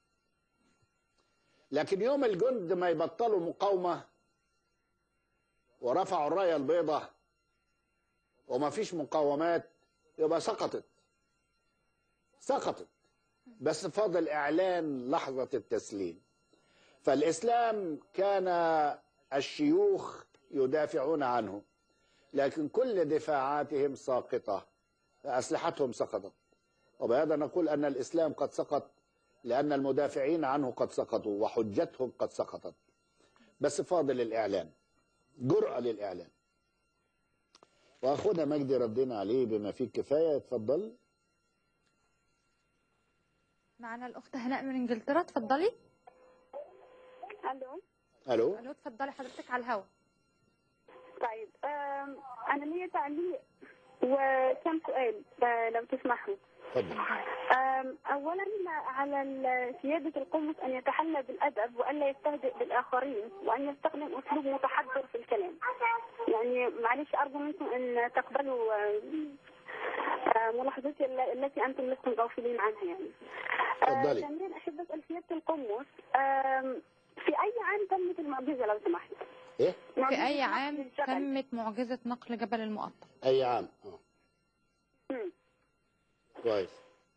لكن يوم الجند ما يبطلوا مقاومه ورفعوا الرايه البيضاء وما فيش مقاومات يبقى سقطت سقطت بس فاضل اعلان لحظه التسليم فالاسلام كان الشيوخ يدافعون عنه لكن كل دفاعاتهم ساقطه اسلحتهم سقطت وبهذا نقول ان الاسلام قد سقط لان المدافعين عنه قد سقطوا وحجتهم قد سقطت بس فاضل الاعلان جرأة للاعلان واخونا مجدي ردينا عليه بما فيه الكفايه اتفضل معنا الاخت هناء من انجلترا اتفضلي الو الو الو اتفضلي حضرتك على الهوا طيب آم، انا ليا تعليق وكم سؤال آه، لو تسمحوا اتفضل آم، اولا على ال- سياده القمص ان يتحلى بالادب والا يستهزئ بالاخرين وان يستخدم اسلوب متحضر في الكلام يعني معلش ارجو منكم ان تقبلوا آه، آه، ملاحظتي ال- التي انتم لستم غافلين عنها يعني آه، اتفضلي. ثانيا احب اسال سياده القمص آم، في اي عام تمت المعجزه لو سمحت ايه في اي عام تمت معجزه نقل جبل المقطم اي عام اه مم. كويس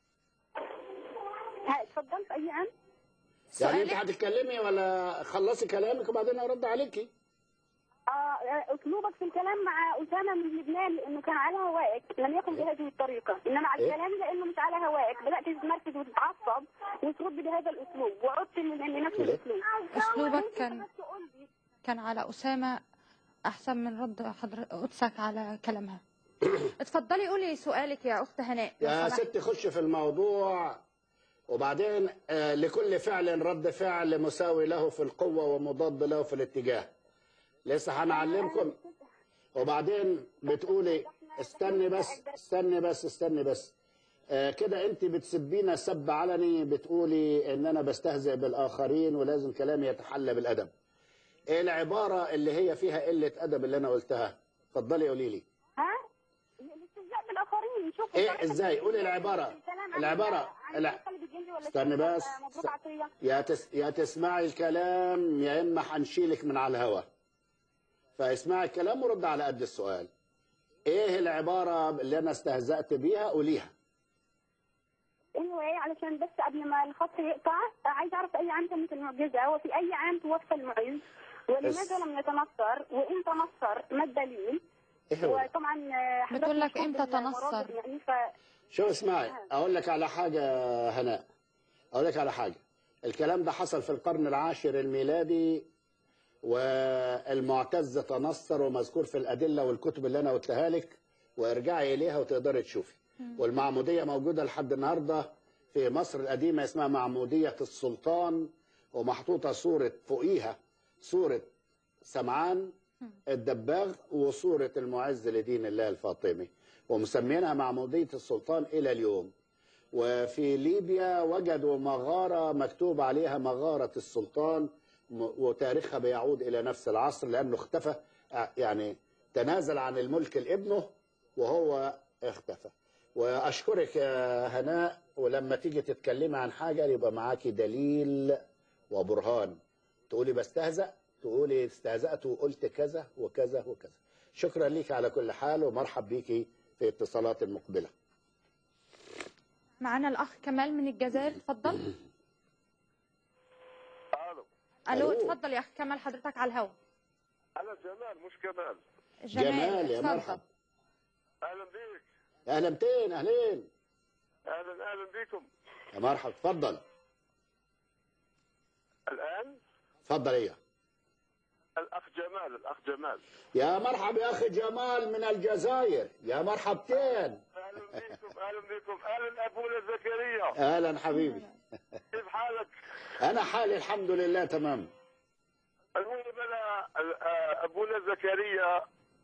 ها، اتفضل في اي عام يعني انت هتتكلمي ولا خلصي كلامك وبعدين ارد عليكي آه، اسلوبك في الكلام مع اسامه من لبنان لانه كان على هوائك لم يكن بهذه الطريقه انما على إيه؟ الكلام لانه مش على هوائك بدات تتمركز وتتعصب وترد بهذا الاسلوب وعدت من من نفس الاسلوب اسلوبك كان كان على اسامه احسن من رد حضر قدسك على كلامها اتفضلي قولي سؤالك يا اخت هناء لو يا سمحت. ستي خش في الموضوع وبعدين آه، لكل فعل رد فعل مساوي له في القوة ومضاد له في الاتجاه لسه هنعلمكم وبعدين بتقولي استني بس استني بس استني بس آه، كده انت بتسبينا سب علني بتقولي ان انا بستهزئ بالاخرين ولازم كلامي يتحلى بالادب ايه العبارة اللي هي فيها قلة ادب اللي انا قلتها اتفضلي قولي لي ها الاستهزاء بالاخرين شوف ايه ازاي قولي العبارة العبارة لا استني بس مبروك عطيه يا تس... يا تسمعي الكلام يا اما هنشيلك من على الهوا فاسمعي الكلام ورد على قد السؤال ايه العبارة اللي انا استهزأت بيها قوليها ايوه ايه علشان بس قبل ما الخط يقطع عايز اعرف اي عام تمت المعجزه وفي اي عام توفى المعز ولماذا لم يتنصر وان تنصر ما الدليل ايه هو وطبعا آه، حضرتك بتقول لك مشهور إمتى بالمراجع تنصر؟ يعني ف شو اسمعي اقول لك على حاجة هناء اقول لك على حاجة الكلام ده حصل في القرن العاشر الميلادي والمعتز تنصر ومذكور في الأدلة والكتب اللي أنا قلتها لك وارجعي إليها وتقدري تشوفي والمعمودية موجودة لحد النهاردة في مصر القديمة اسمها معمودية السلطان ومحطوطة صورة فوقيها صورة سمعان الدباغ وصورة المعز لدين الله الفاطمي ومسمينها معمودية السلطان إلى اليوم وفي ليبيا وجدوا مغارة مكتوب عليها مغارة السلطان م- وتاريخها بيعود إلى نفس العصر لأنه اختفى ع- يعني تنازل عن الملك لابنه وهو اختفى وأشكرك يا هناء ولما تيجي تتكلمي عن حاجة يبقى معاكي دليل وبرهان تقولي بستهزأ تقولي استهزأت وقلت كذا وكذا وكذا شكرا ليك على كل حال ومرحب بيكي في اتصالات المقبلة معنا الاخ كمال من الجزائر اتفضل الو الو ألو. اتفضل يا اخ كمال حضرتك على الهوا انا جمال مش كمال جمال يا اتفضل. مرحب اهلا بيك اهلا متين اهلين اهلا اهلا بيكم يا مرحب اتفضل الان اتفضل ايه الاخ جمال الاخ جمال يا مرحب يا اخي جمال من الجزائر يا مرحبتين اهلا بيكم اهلا بيكم اهلا ابونا زكريا اهلا حبيبي كيف حالك؟ انا حالي الحمد لله تمام المهم انا آه، ابونا زكريا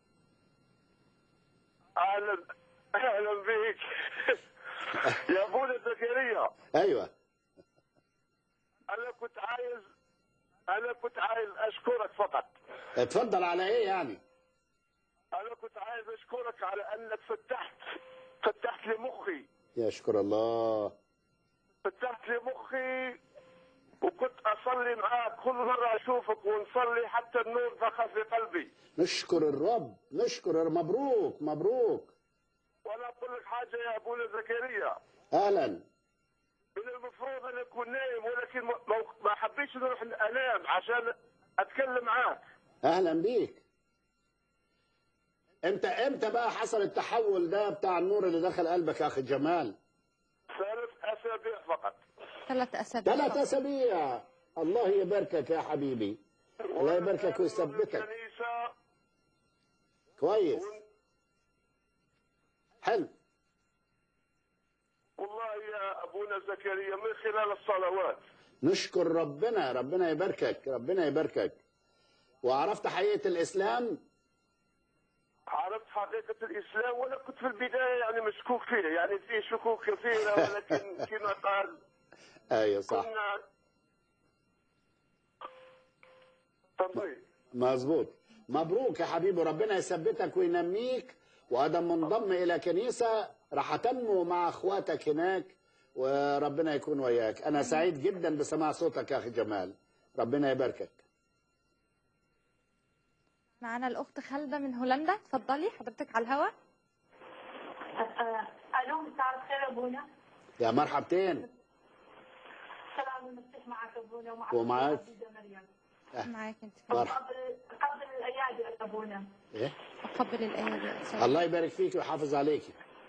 اهلا اهلا بك يا ابونا زكريا ايوه انا كنت عايز انا كنت عايز اشكرك فقط اتفضل على ايه يعني انا كنت عايز اشكرك على انك فتحت فتحت لي مخي يشكر الله فتحت لي مخي وكنت اصلي معاك كل مره اشوفك ونصلي حتى النور دخل في قلبي نشكر الرب نشكر مبروك مبروك وانا اقول لك حاجه يا ابونا زكريا اهلا من المفروض ان اكون نايم ولكن ما- ما- ما حبيتش نروح انام عشان اتكلم معاك اهلا بيك امتى امتى بقى حصل التحول ده بتاع النور اللي دخل قلبك يا اخي جمال ثلاث اسابيع فقط ثلاث اسابيع ثلاث فقط. اسابيع الله يباركك يا حبيبي الله يباركك ويثبتك الكنيسه كويس حلو والله يا ابونا زكريا من خلال الصلوات نشكر ربنا ربنا يباركك ربنا يباركك وعرفت حقيقة الإسلام عرفت حقيقة الإسلام وأنا كنت في البداية يعني مشكوك فيه يعني في شكوك كثيرة ولكن كما قال أيوة صح كنا تفضل مظبوط مبروك يا حبيبي ربنا يثبتك وينميك وادم منضم الى كنيسه راح تنمو مع اخواتك هناك وربنا يكون وياك انا سعيد جدا بسماع صوتك يا اخي جمال ربنا يباركك معانا الاخت خالده من هولندا اتفضلي حضرتك على الهواء الو مساء الخير يا ابونا يا مرحبتين سلام المسيح معك ابونا ومع ومعك. الحبيبة مريم معاك انت مرحبا قبل قبل الايادي يا ابونا إيه؟ قبل الايه يا سيدي. الله يبارك فيك ويحافظ عليك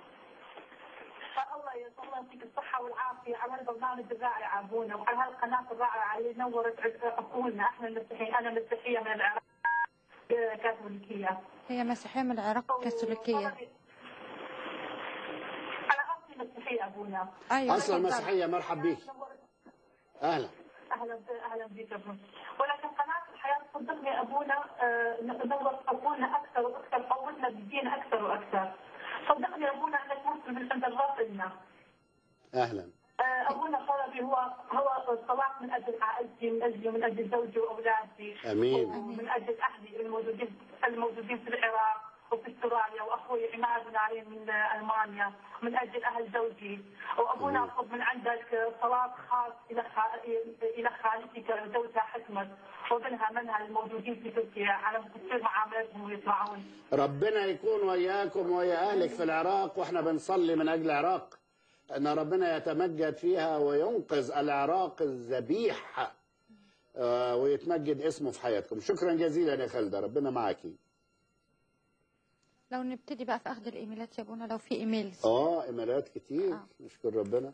الله يا الله يعطيك الصحة والعافية على البرنامج الرائع ابونا وعلى هالقناة الرائعة اللي نورت عقولنا احنا المسيحيين انا مسيحية من العراق آه، كاثوليكية هي مسيحيه من العراق كاثوليكيه انا اصلي مسيحية ابونا ايوه اصلا اتفضلي. مسيحيه مرحب بيك اهلا اهلا اهلا بك يا ابونا ولكن قناه الحياه صدقني يا ابونا آه، نور عقولنا اكثر واكثر قوتنا بالدين اكثر واكثر صدقني يا ابونا انك مسلم انت الراس لنا اهلا آه، ابونا طلبي هو هو الصلاه من اجل عائلتي من اجلي ومن اجل زوجي واولادي امين ومن اجل اهلي الموجودين الموجودين في العراق وفي استراليا واخوي عماد نارين من المانيا من اجل اهل زوجي وابونا اطلب من عندك صلاه خاص الى خا- الى خالتي زوجها حكمت وابنها منها الموجودين في تركيا على تصير معاملتهم ويطلعون ربنا يكون وياكم ويا اهلك في العراق واحنا بنصلي من اجل العراق ان ربنا يتمجد فيها وينقذ العراق الذبيح آه، ويتمجد اسمه في حياتكم شكرا جزيلا يا خالده ربنا معاكي لو نبتدي بقى في اخذ الايميلات يا ابونا لو في ايميل اه ايميلات كتير آه. نشكر ربنا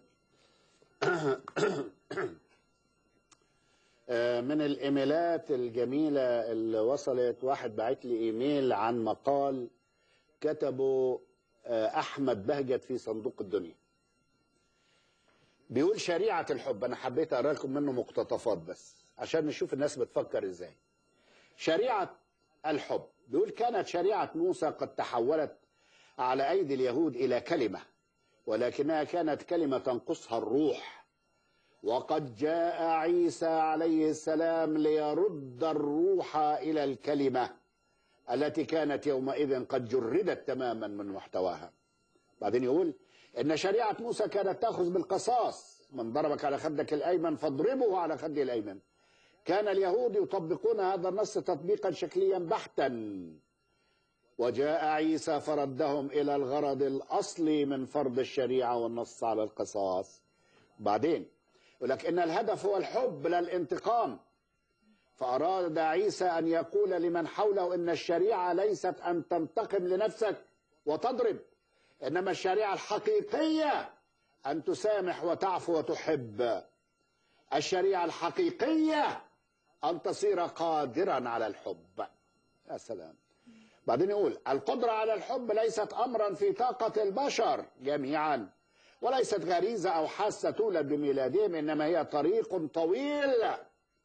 آه، من الايميلات الجميله اللي وصلت واحد بعت لي ايميل عن مقال كتبه آه، احمد بهجت في صندوق الدنيا بيقول شريعه الحب انا حبيت اقرا لكم منه مقتطفات بس عشان نشوف الناس بتفكر ازاي شريعه الحب بيقول كانت شريعه موسى قد تحولت على ايدي اليهود الى كلمه ولكنها كانت كلمه تنقصها الروح وقد جاء عيسى عليه السلام ليرد الروح الى الكلمه التي كانت يومئذ قد جردت تماما من محتواها بعدين يقول ان شريعه موسى كانت تاخذ بالقصاص من ضربك على خدك الايمن فاضربه على خده الايمن كان اليهود يطبقون هذا النص تطبيقا شكليا بحتا وجاء عيسى فردهم الى الغرض الاصلي من فرض الشريعه والنص على القصاص بعدين يقول لك ان الهدف هو الحب لا الانتقام فاراد عيسى ان يقول لمن حوله ان الشريعه ليست ان تنتقم لنفسك وتضرب انما الشريعه الحقيقيه ان تسامح وتعفو وتحب الشريعه الحقيقيه ان تصير قادرا على الحب يا سلام بعدين يقول القدرة على الحب ليست أمرا في طاقة البشر جميعا وليست غريزة أو حاسة تولد بميلادهم إنما هي طريق طويل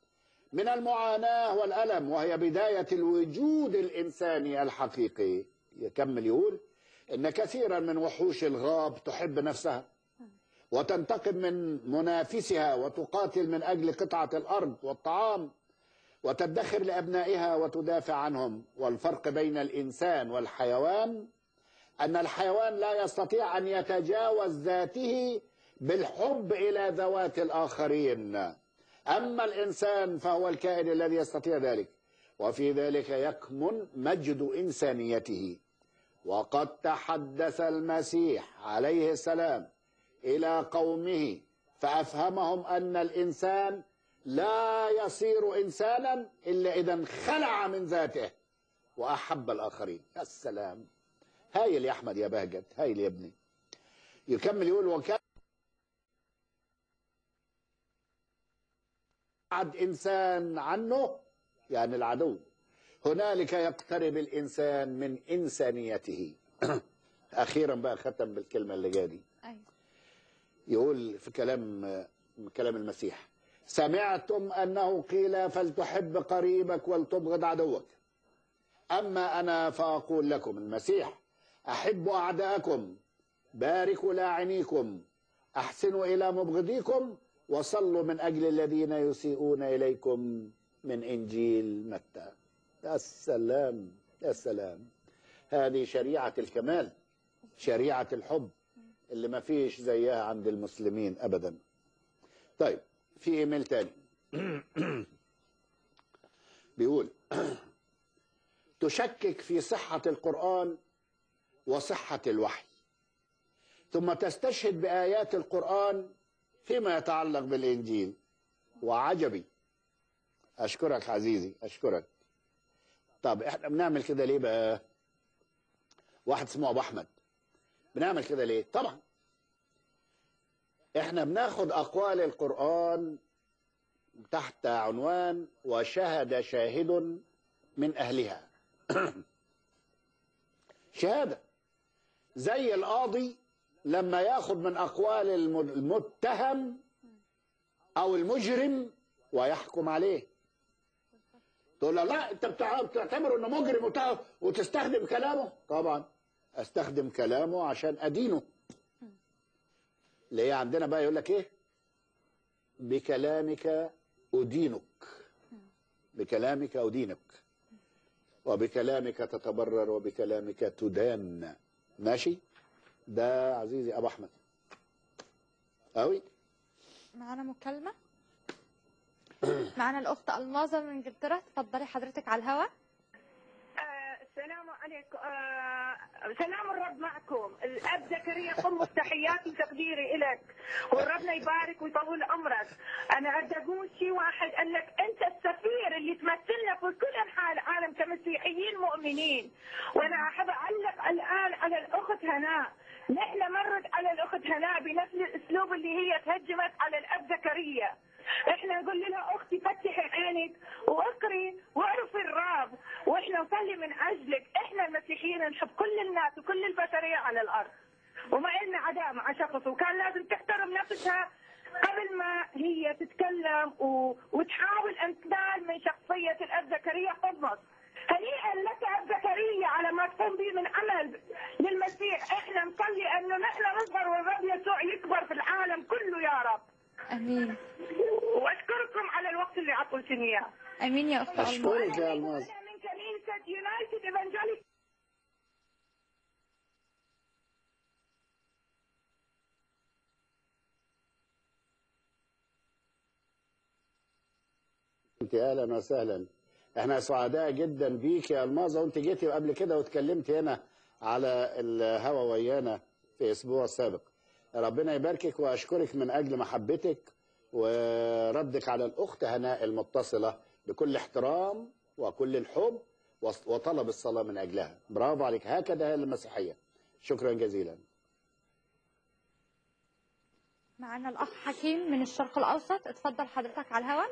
من المعاناة والألم وهي بداية الوجود الإنساني الحقيقي يكمل يقول إن كثيرا من وحوش الغاب تحب نفسها وتنتقم من منافسها وتقاتل من أجل قطعة الأرض والطعام وتدخر لأبنائها وتدافع عنهم والفرق بين الإنسان والحيوان أن الحيوان لا يستطيع أن يتجاوز ذاته بالحب إلى ذوات الآخرين أما الإنسان فهو الكائن الذي يستطيع ذلك وفي ذلك يكمن مجد إنسانيته وقد تحدث المسيح عليه السلام إلى قومه فأفهمهم أن الإنسان لا يصير إنسانا إلا إذا انخلع من ذاته وأحب الآخرين يا السلام هايل يا أحمد يا بهجت هايل يا ابني يكمل يقول وكان بعد إنسان عنه يعني العدو هنالك يقترب الإنسان من إنسانيته أخيرا بقى ختم بالكلمة اللي جايه دي أيوة. يقول في كلام كلام المسيح سمعتم أنه قيل فلتحب قريبك ولتبغض عدوك أما أنا فأقول لكم المسيح أحبوا أعداءكم باركوا لاعنيكم أحسنوا إلى مبغضيكم وصلوا من أجل الذين يسيئون إليكم من إنجيل متى يا سلام يا سلام هذه شريعة الكمال شريعة الحب اللي ما فيش زيها عند المسلمين أبدا طيب في إيميل تاني بيقول تشكك في صحة القرآن وصحة الوحي ثم تستشهد بآيات القرآن فيما يتعلق بالإنجيل وعجبي أشكرك عزيزي أشكرك طب احنا بنعمل كده ليه بقى واحد اسمه أبو أحمد بنعمل كده ليه طبعا احنا بناخد أقوال القرآن تحت عنوان وشهد شاهد من أهلها شهادة زي القاضي لما ياخد من أقوال الم- المتهم أو المجرم ويحكم عليه تقول له لا أنت بتع- بتعتبره إنه مجرم وت- وتستخدم كلامه طبعا أستخدم كلامه عشان أدينه اللي هي عندنا بقى يقول لك إيه بكلامك أدينك بكلامك أدينك وبكلامك تتبرر وبكلامك تدان ماشي ده عزيزي ابو احمد قوي معانا مكالمة معانا الأخت ألماظة من إنجلترا تفضلي حضرتك على الهواء آه، السلام عليكم آه، سلام الرب معكم الاب زكريا قم تحياتي وتقديري لك وربنا يبارك ويطول عمرك انا بدي اقول شيء واحد قال لك انت السفير اللي تمثلنا في كل انحاء العالم كمسيحيين مؤمنين وانا احب اعلق الان على الاخت هناء نحن مرت على الاخت هناء بنفس الاسلوب اللي هي تهجمت على الاب زكريا احنا نقول لها اختي فتحي عينك واقري واعرفي الرب واحنا نصلي من اجلك احنا المسيحيين نحب كل الناس وكل البشريه على الارض وما لنا عداء مع شخص وكان لازم تحترم نفسها قبل ما هي تتكلم و... وتحاول ان تنال من شخصيه الاب زكريا حمص هنيئا لك اب زكريا على ما تقوم به من عمل للمسيح احنا نصلي انه نحن نصغر والرب يسوع يكبر في العالم كله يا رب امين واشكركم على الوقت اللي عطيتني اياه امين يا اخت اشكرك يا الماظ من كنيسه يونايتد ايفانجيليك انت اهلا وسهلا احنا سعداء جدا بيك يا الماظه وانت جيتي قبل كده واتكلمت هنا على الهوا ويانا في اسبوع سابق ربنا يباركك واشكرك من اجل محبتك وردك على الاخت هناء المتصله بكل احترام وكل الحب وص- وطلب الصلاه من اجلها برافو عليك هكذا هي المسيحيه شكرا جزيلا معانا الأخ حكيم من الشرق الأوسط اتفضل حضرتك على الهواء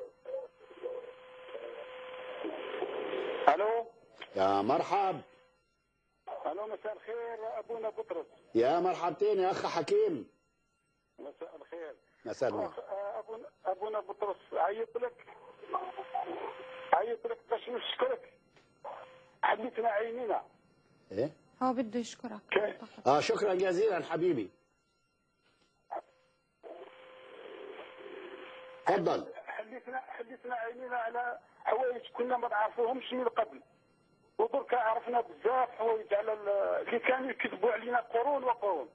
الو يا مرحب الو مساء الخير ابونا بطرس يا مرحبتين يا اخ حكيم مساء الخير مساء النور أخ- ابونا ابونا بطرس عيط لك عيط لك باش نشكرك حديثنا عينينا ايه هو بده يشكرك اه شكرا جزيلا حبيبي تفضل حديثنا حديثنا عينينا على حوايج كنا ما نعرفوهمش من قبل ودرك عرفنا بزاف حوايج على ال- اللي كانوا يكذبوا علينا قرون وقرون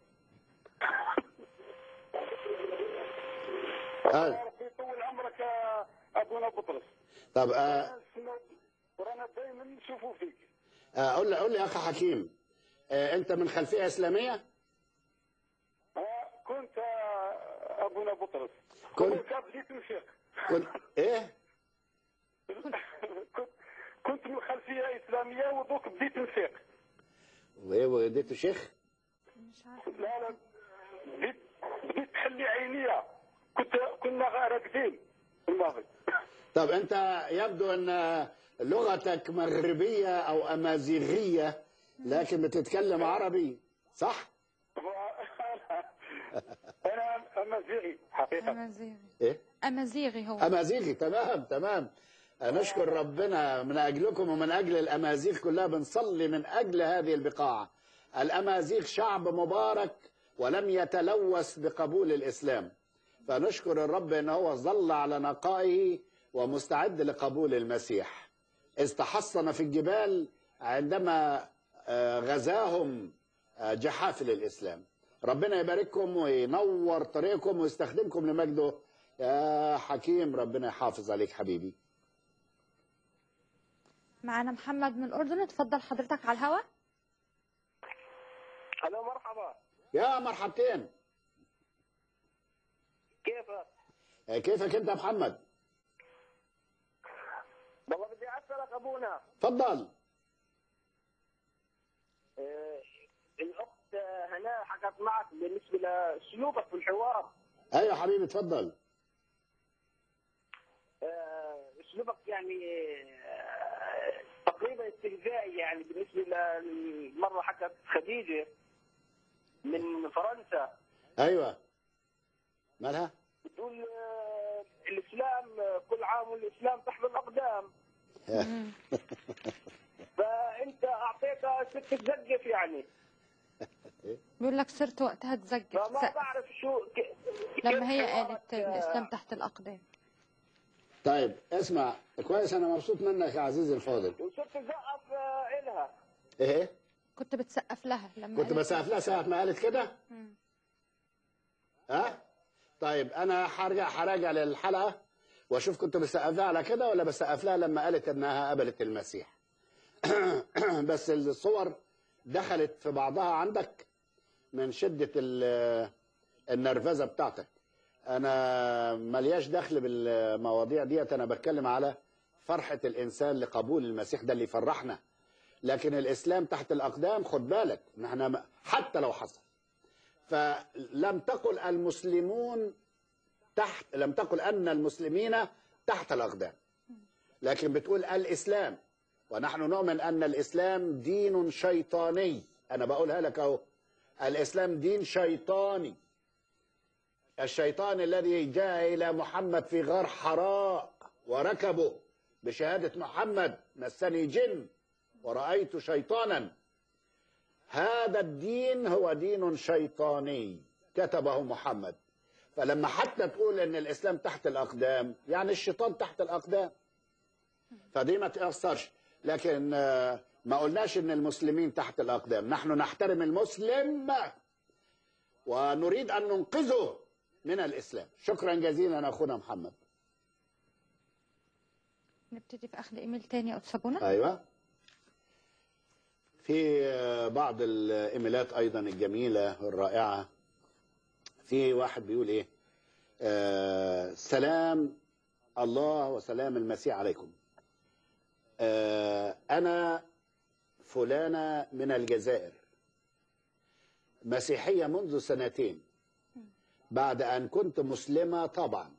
آه. ربي يطول عمرك يا ابونا بطرس طب آه ورانا دائما نشوفوا فيك آه قول لي قول لي يا اخ حكيم آه انت من خلفيه اسلاميه آه، كنت آه، ابونا بطرس كنت- كنت بديت نفيق كنت ايه كنت كنت من خلفيه اسلاميه ودوك بديت نفيق وايه وديته شيخ لا لا بديت بديت تحلي عينيا كنت كنا راكدين في المغرب طب انت يبدو ان لغتك مغربيه او امازيغيه لكن بتتكلم عربي صح انا امازيغي حقيقه أمازيغي ايه أمازيغي هو امازيغي تمام تمام نشكر ربنا من اجلكم ومن اجل الامازيغ كلها بنصلي من اجل هذه البقاع الامازيغ شعب مبارك ولم يتلوث بقبول الاسلام فنشكر الرب ان هو ظل على نقائه ومستعد لقبول المسيح اذ تحصن في الجبال عندما آه، غزاهم آه، جحافل الاسلام ربنا يبارككم وينور طريقكم ويستخدمكم لمجده يا حكيم ربنا يحافظ عليك حبيبي معنا محمد من الأردن اتفضل حضرتك على الهواء الو مرحبا يا مرحبتين كيفك؟ آه، كيفك انت يا محمد والله بدي اسالك ابونا تفضل آه، الاخت هناء حكت معك بالنسبه لاسلوبك في الحوار ايوه حبيبي تفضل آه، اسلوبك يعني آه، تقريبا استهزائي يعني بالنسبه للمره حكت خديجه من فرنسا ايوه مالها بتقول آه، الاسلام آه، كل عام والاسلام تحت الاقدام فانت اعطيتها ست تزقف يعني بيقول لك صرت وقتها تزقف فما تسقف بعرف شو ك- لما هي كيف قالت حوارك، آه، الإسلام تحت الأقدام طيب اسمع كويس انا مبسوط منك يا عزيزي الفاضل وصرت تزقف آه، إلها ايه كنت بتسقف لها لما كنت قالت- بسقف لها ساعه ما قالت كده مم. ها طيب انا هرجع هراجع للحلقه واشوف كنت بسقف لها على كده ولا بسقف لها لما قالت انها قبلت المسيح بس الصور دخلت في بعضها عندك من شده ال- النرفزه بتاعتك انا ملياش دخل بالمواضيع ديت انا بتكلم على فرحه الانسان لقبول المسيح ده اللي يفرحنا لكن الاسلام تحت الاقدام خد بالك ان احنا حتى لو حصل فلم تقل المسلمون تحت لم تقل ان المسلمين تحت الاقدام لكن بتقول الاسلام ونحن نؤمن ان الاسلام دين شيطاني انا بقولها لك اهو الاسلام دين شيطاني الشيطان الذي جاء الى محمد في غار حراء وركبه بشهاده محمد مسني جن ورأيت شيطانا هذا الدين هو دين شيطاني كتبه محمد فلما حتى تقول ان الاسلام تحت الاقدام يعني الشيطان تحت الاقدام فدي ما تأثرش لكن آه، ما قلناش ان المسلمين تحت الاقدام نحن نحترم المسلم ونريد ان ننقذه من الاسلام شكرا جزيلا اخونا محمد نبتدي في أخذ إيميل تاني يا أستاذ سابونا ايوه في آه، بعض الايميلات ايضا الجميله الرائعه في واحد بيقول ايه آه سلام الله وسلام المسيح عليكم آه انا فلانه من الجزائر مسيحيه منذ سنتين بعد ان كنت مسلمه طبعا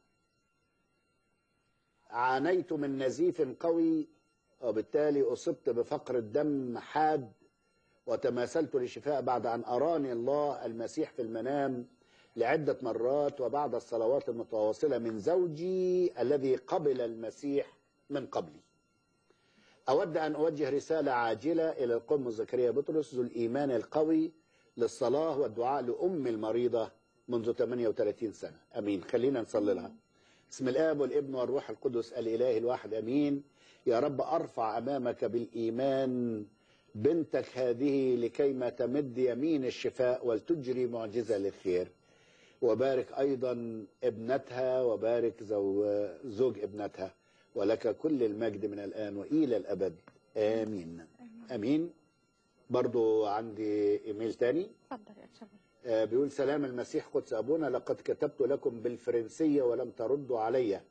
عانيت من نزيف قوي وبالتالي أصبت بفقر الدم حاد وتماثلت لشفاء بعد أن أراني الله المسيح في المنام لعدة مرات وبعد الصلوات المتواصلة من زوجي الذي قبل المسيح من قبلي أود أن أوجه رسالة عاجلة إلى القم زكريا بطرس ذو الإيمان القوي للصلاة والدعاء لأم المريضة منذ 38 سنة أمين خلينا نصلي لها بسم الآب والابن والروح القدس الإله الواحد أمين يا رب أرفع أمامك بالإيمان بنتك هذه لكيما تمد يمين الشفاء ولتجري معجزة للخير وبارك أيضا ابنتها وبارك زو زوج ابنتها ولك كل المجد من الآن وإلى الأبد آمين آمين برضو عندي إيميل تاني اتفضل يا شباب آه، بيقول سلام المسيح قدس أبونا لقد كتبت لكم بالفرنسية ولم تردوا علي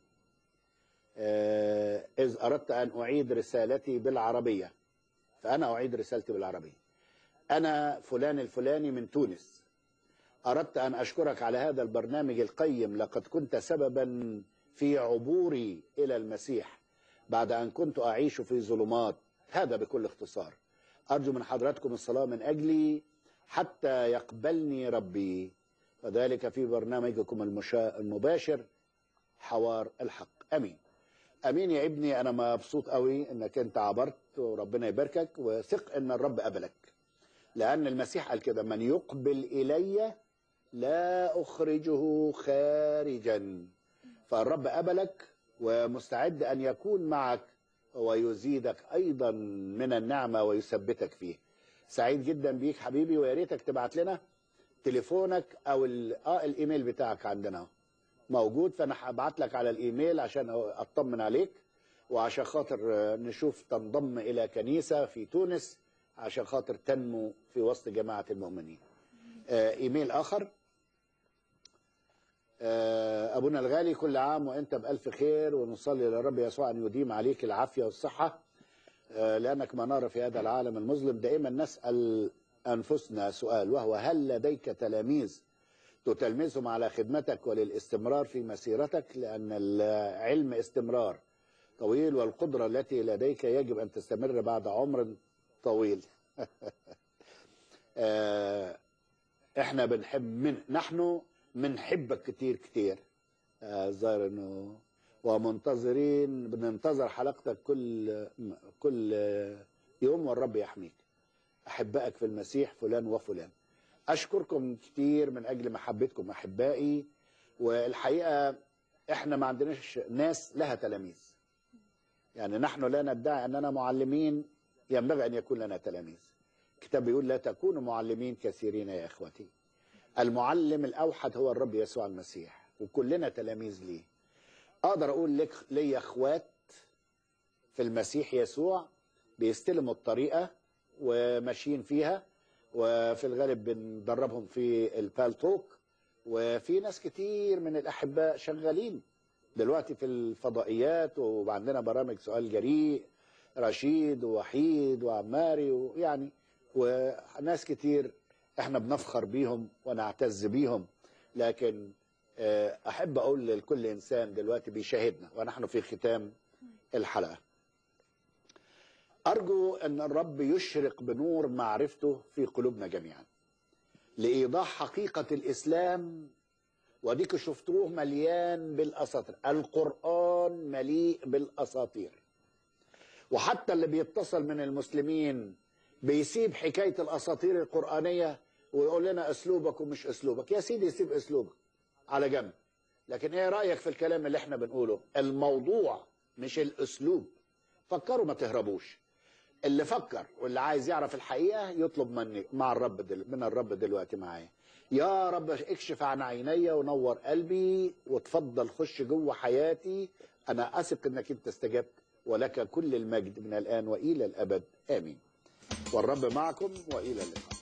آه، إذ أردت أن أعيد رسالتي بالعربية فأنا أعيد رسالتي بالعربية أنا فلان الفلاني من تونس أردت أن أشكرك على هذا البرنامج القيم لقد كنت سببا في عبوري إلى المسيح بعد أن كنت أعيش في ظلمات هذا بكل اختصار أرجو من حضراتكم الصلاة من أجلي حتى يقبلني ربي وذلك في برنامجكم المشا... المباشر حوار الحق أمين أمين يا ابني أنا مبسوط قوي إنك أنت عبرت وربنا يباركك وثق إن الرب قبلك لأن المسيح قال كده من يقبل إلي لا أخرجه خارجا فالرب قبلك ومستعد أن يكون معك ويزيدك أيضا من النعمة ويثبتك فيه سعيد جدا بيك حبيبي ويا ريتك تبعت لنا تليفونك او ال- اه الايميل بتاعك عندنا اهو موجود فانا هبعت لك على الايميل عشان اطمن عليك وعشان خاطر آه، نشوف تنضم الى كنيسه في تونس عشان خاطر تنمو في وسط جماعه المؤمنين. آه، ايميل اخر آه، ابونا الغالي كل عام وانت بالف خير ونصلي للرب يسوع ان يديم عليك العافيه والصحه آه، لانك مناره في هذا العالم المظلم دائما نسال انفسنا سؤال وهو هل لديك تلاميذ تتلمذهم على خدمتك وللاستمرار في مسيرتك لان العلم استمرار طويل والقدره التي لديك يجب ان تستمر بعد عمر طويل آه، احنا بنحب من نحن بنحبك كتير كتير آه، الظاهر انه ومنتظرين بننتظر حلقتك كل كل يوم والرب يحميك احبائك في المسيح فلان وفلان اشكركم كتير من اجل محبتكم احبائي والحقيقه احنا ما عندناش ناس لها تلاميذ يعني نحن لا ندعي اننا معلمين ينبغي ان يكون لنا تلاميذ الكتاب بيقول لا تكونوا معلمين كثيرين يا اخوتي المعلم الاوحد هو الرب يسوع المسيح وكلنا تلاميذ ليه اقدر اقول لك ليا اخوات في المسيح يسوع بيستلموا الطريقه وماشيين فيها وفي الغالب بندربهم في البالتوك وفي ناس كتير من الاحباء شغالين دلوقتي في الفضائيات وعندنا برامج سؤال جريء رشيد ووحيد وعماري ويعني وناس كتير احنا بنفخر بيهم ونعتز بيهم لكن آه، احب اقول لكل انسان دلوقتي بيشاهدنا ونحن في ختام الحلقه ارجو ان الرب يشرق بنور معرفته في قلوبنا جميعا لايضاح حقيقه الاسلام وديك شفتوه مليان بالاساطير القران مليء بالاساطير وحتى اللي بيتصل من المسلمين بيسيب حكايه الاساطير القرانيه ويقول لنا اسلوبك ومش اسلوبك يا سيدي سيب اسلوبك على جنب لكن ايه رايك في الكلام اللي احنا بنقوله الموضوع مش الاسلوب فكروا ما تهربوش اللي فكر واللي عايز يعرف الحقيقه يطلب مني مع الرب دل من الرب دلوقتي معايا يا رب اكشف عن عيني ونور قلبي وتفضل خش جوه حياتي انا اثق انك انت استجبت ولك كل المجد من الان والى الابد امين والرب معكم والى اللقاء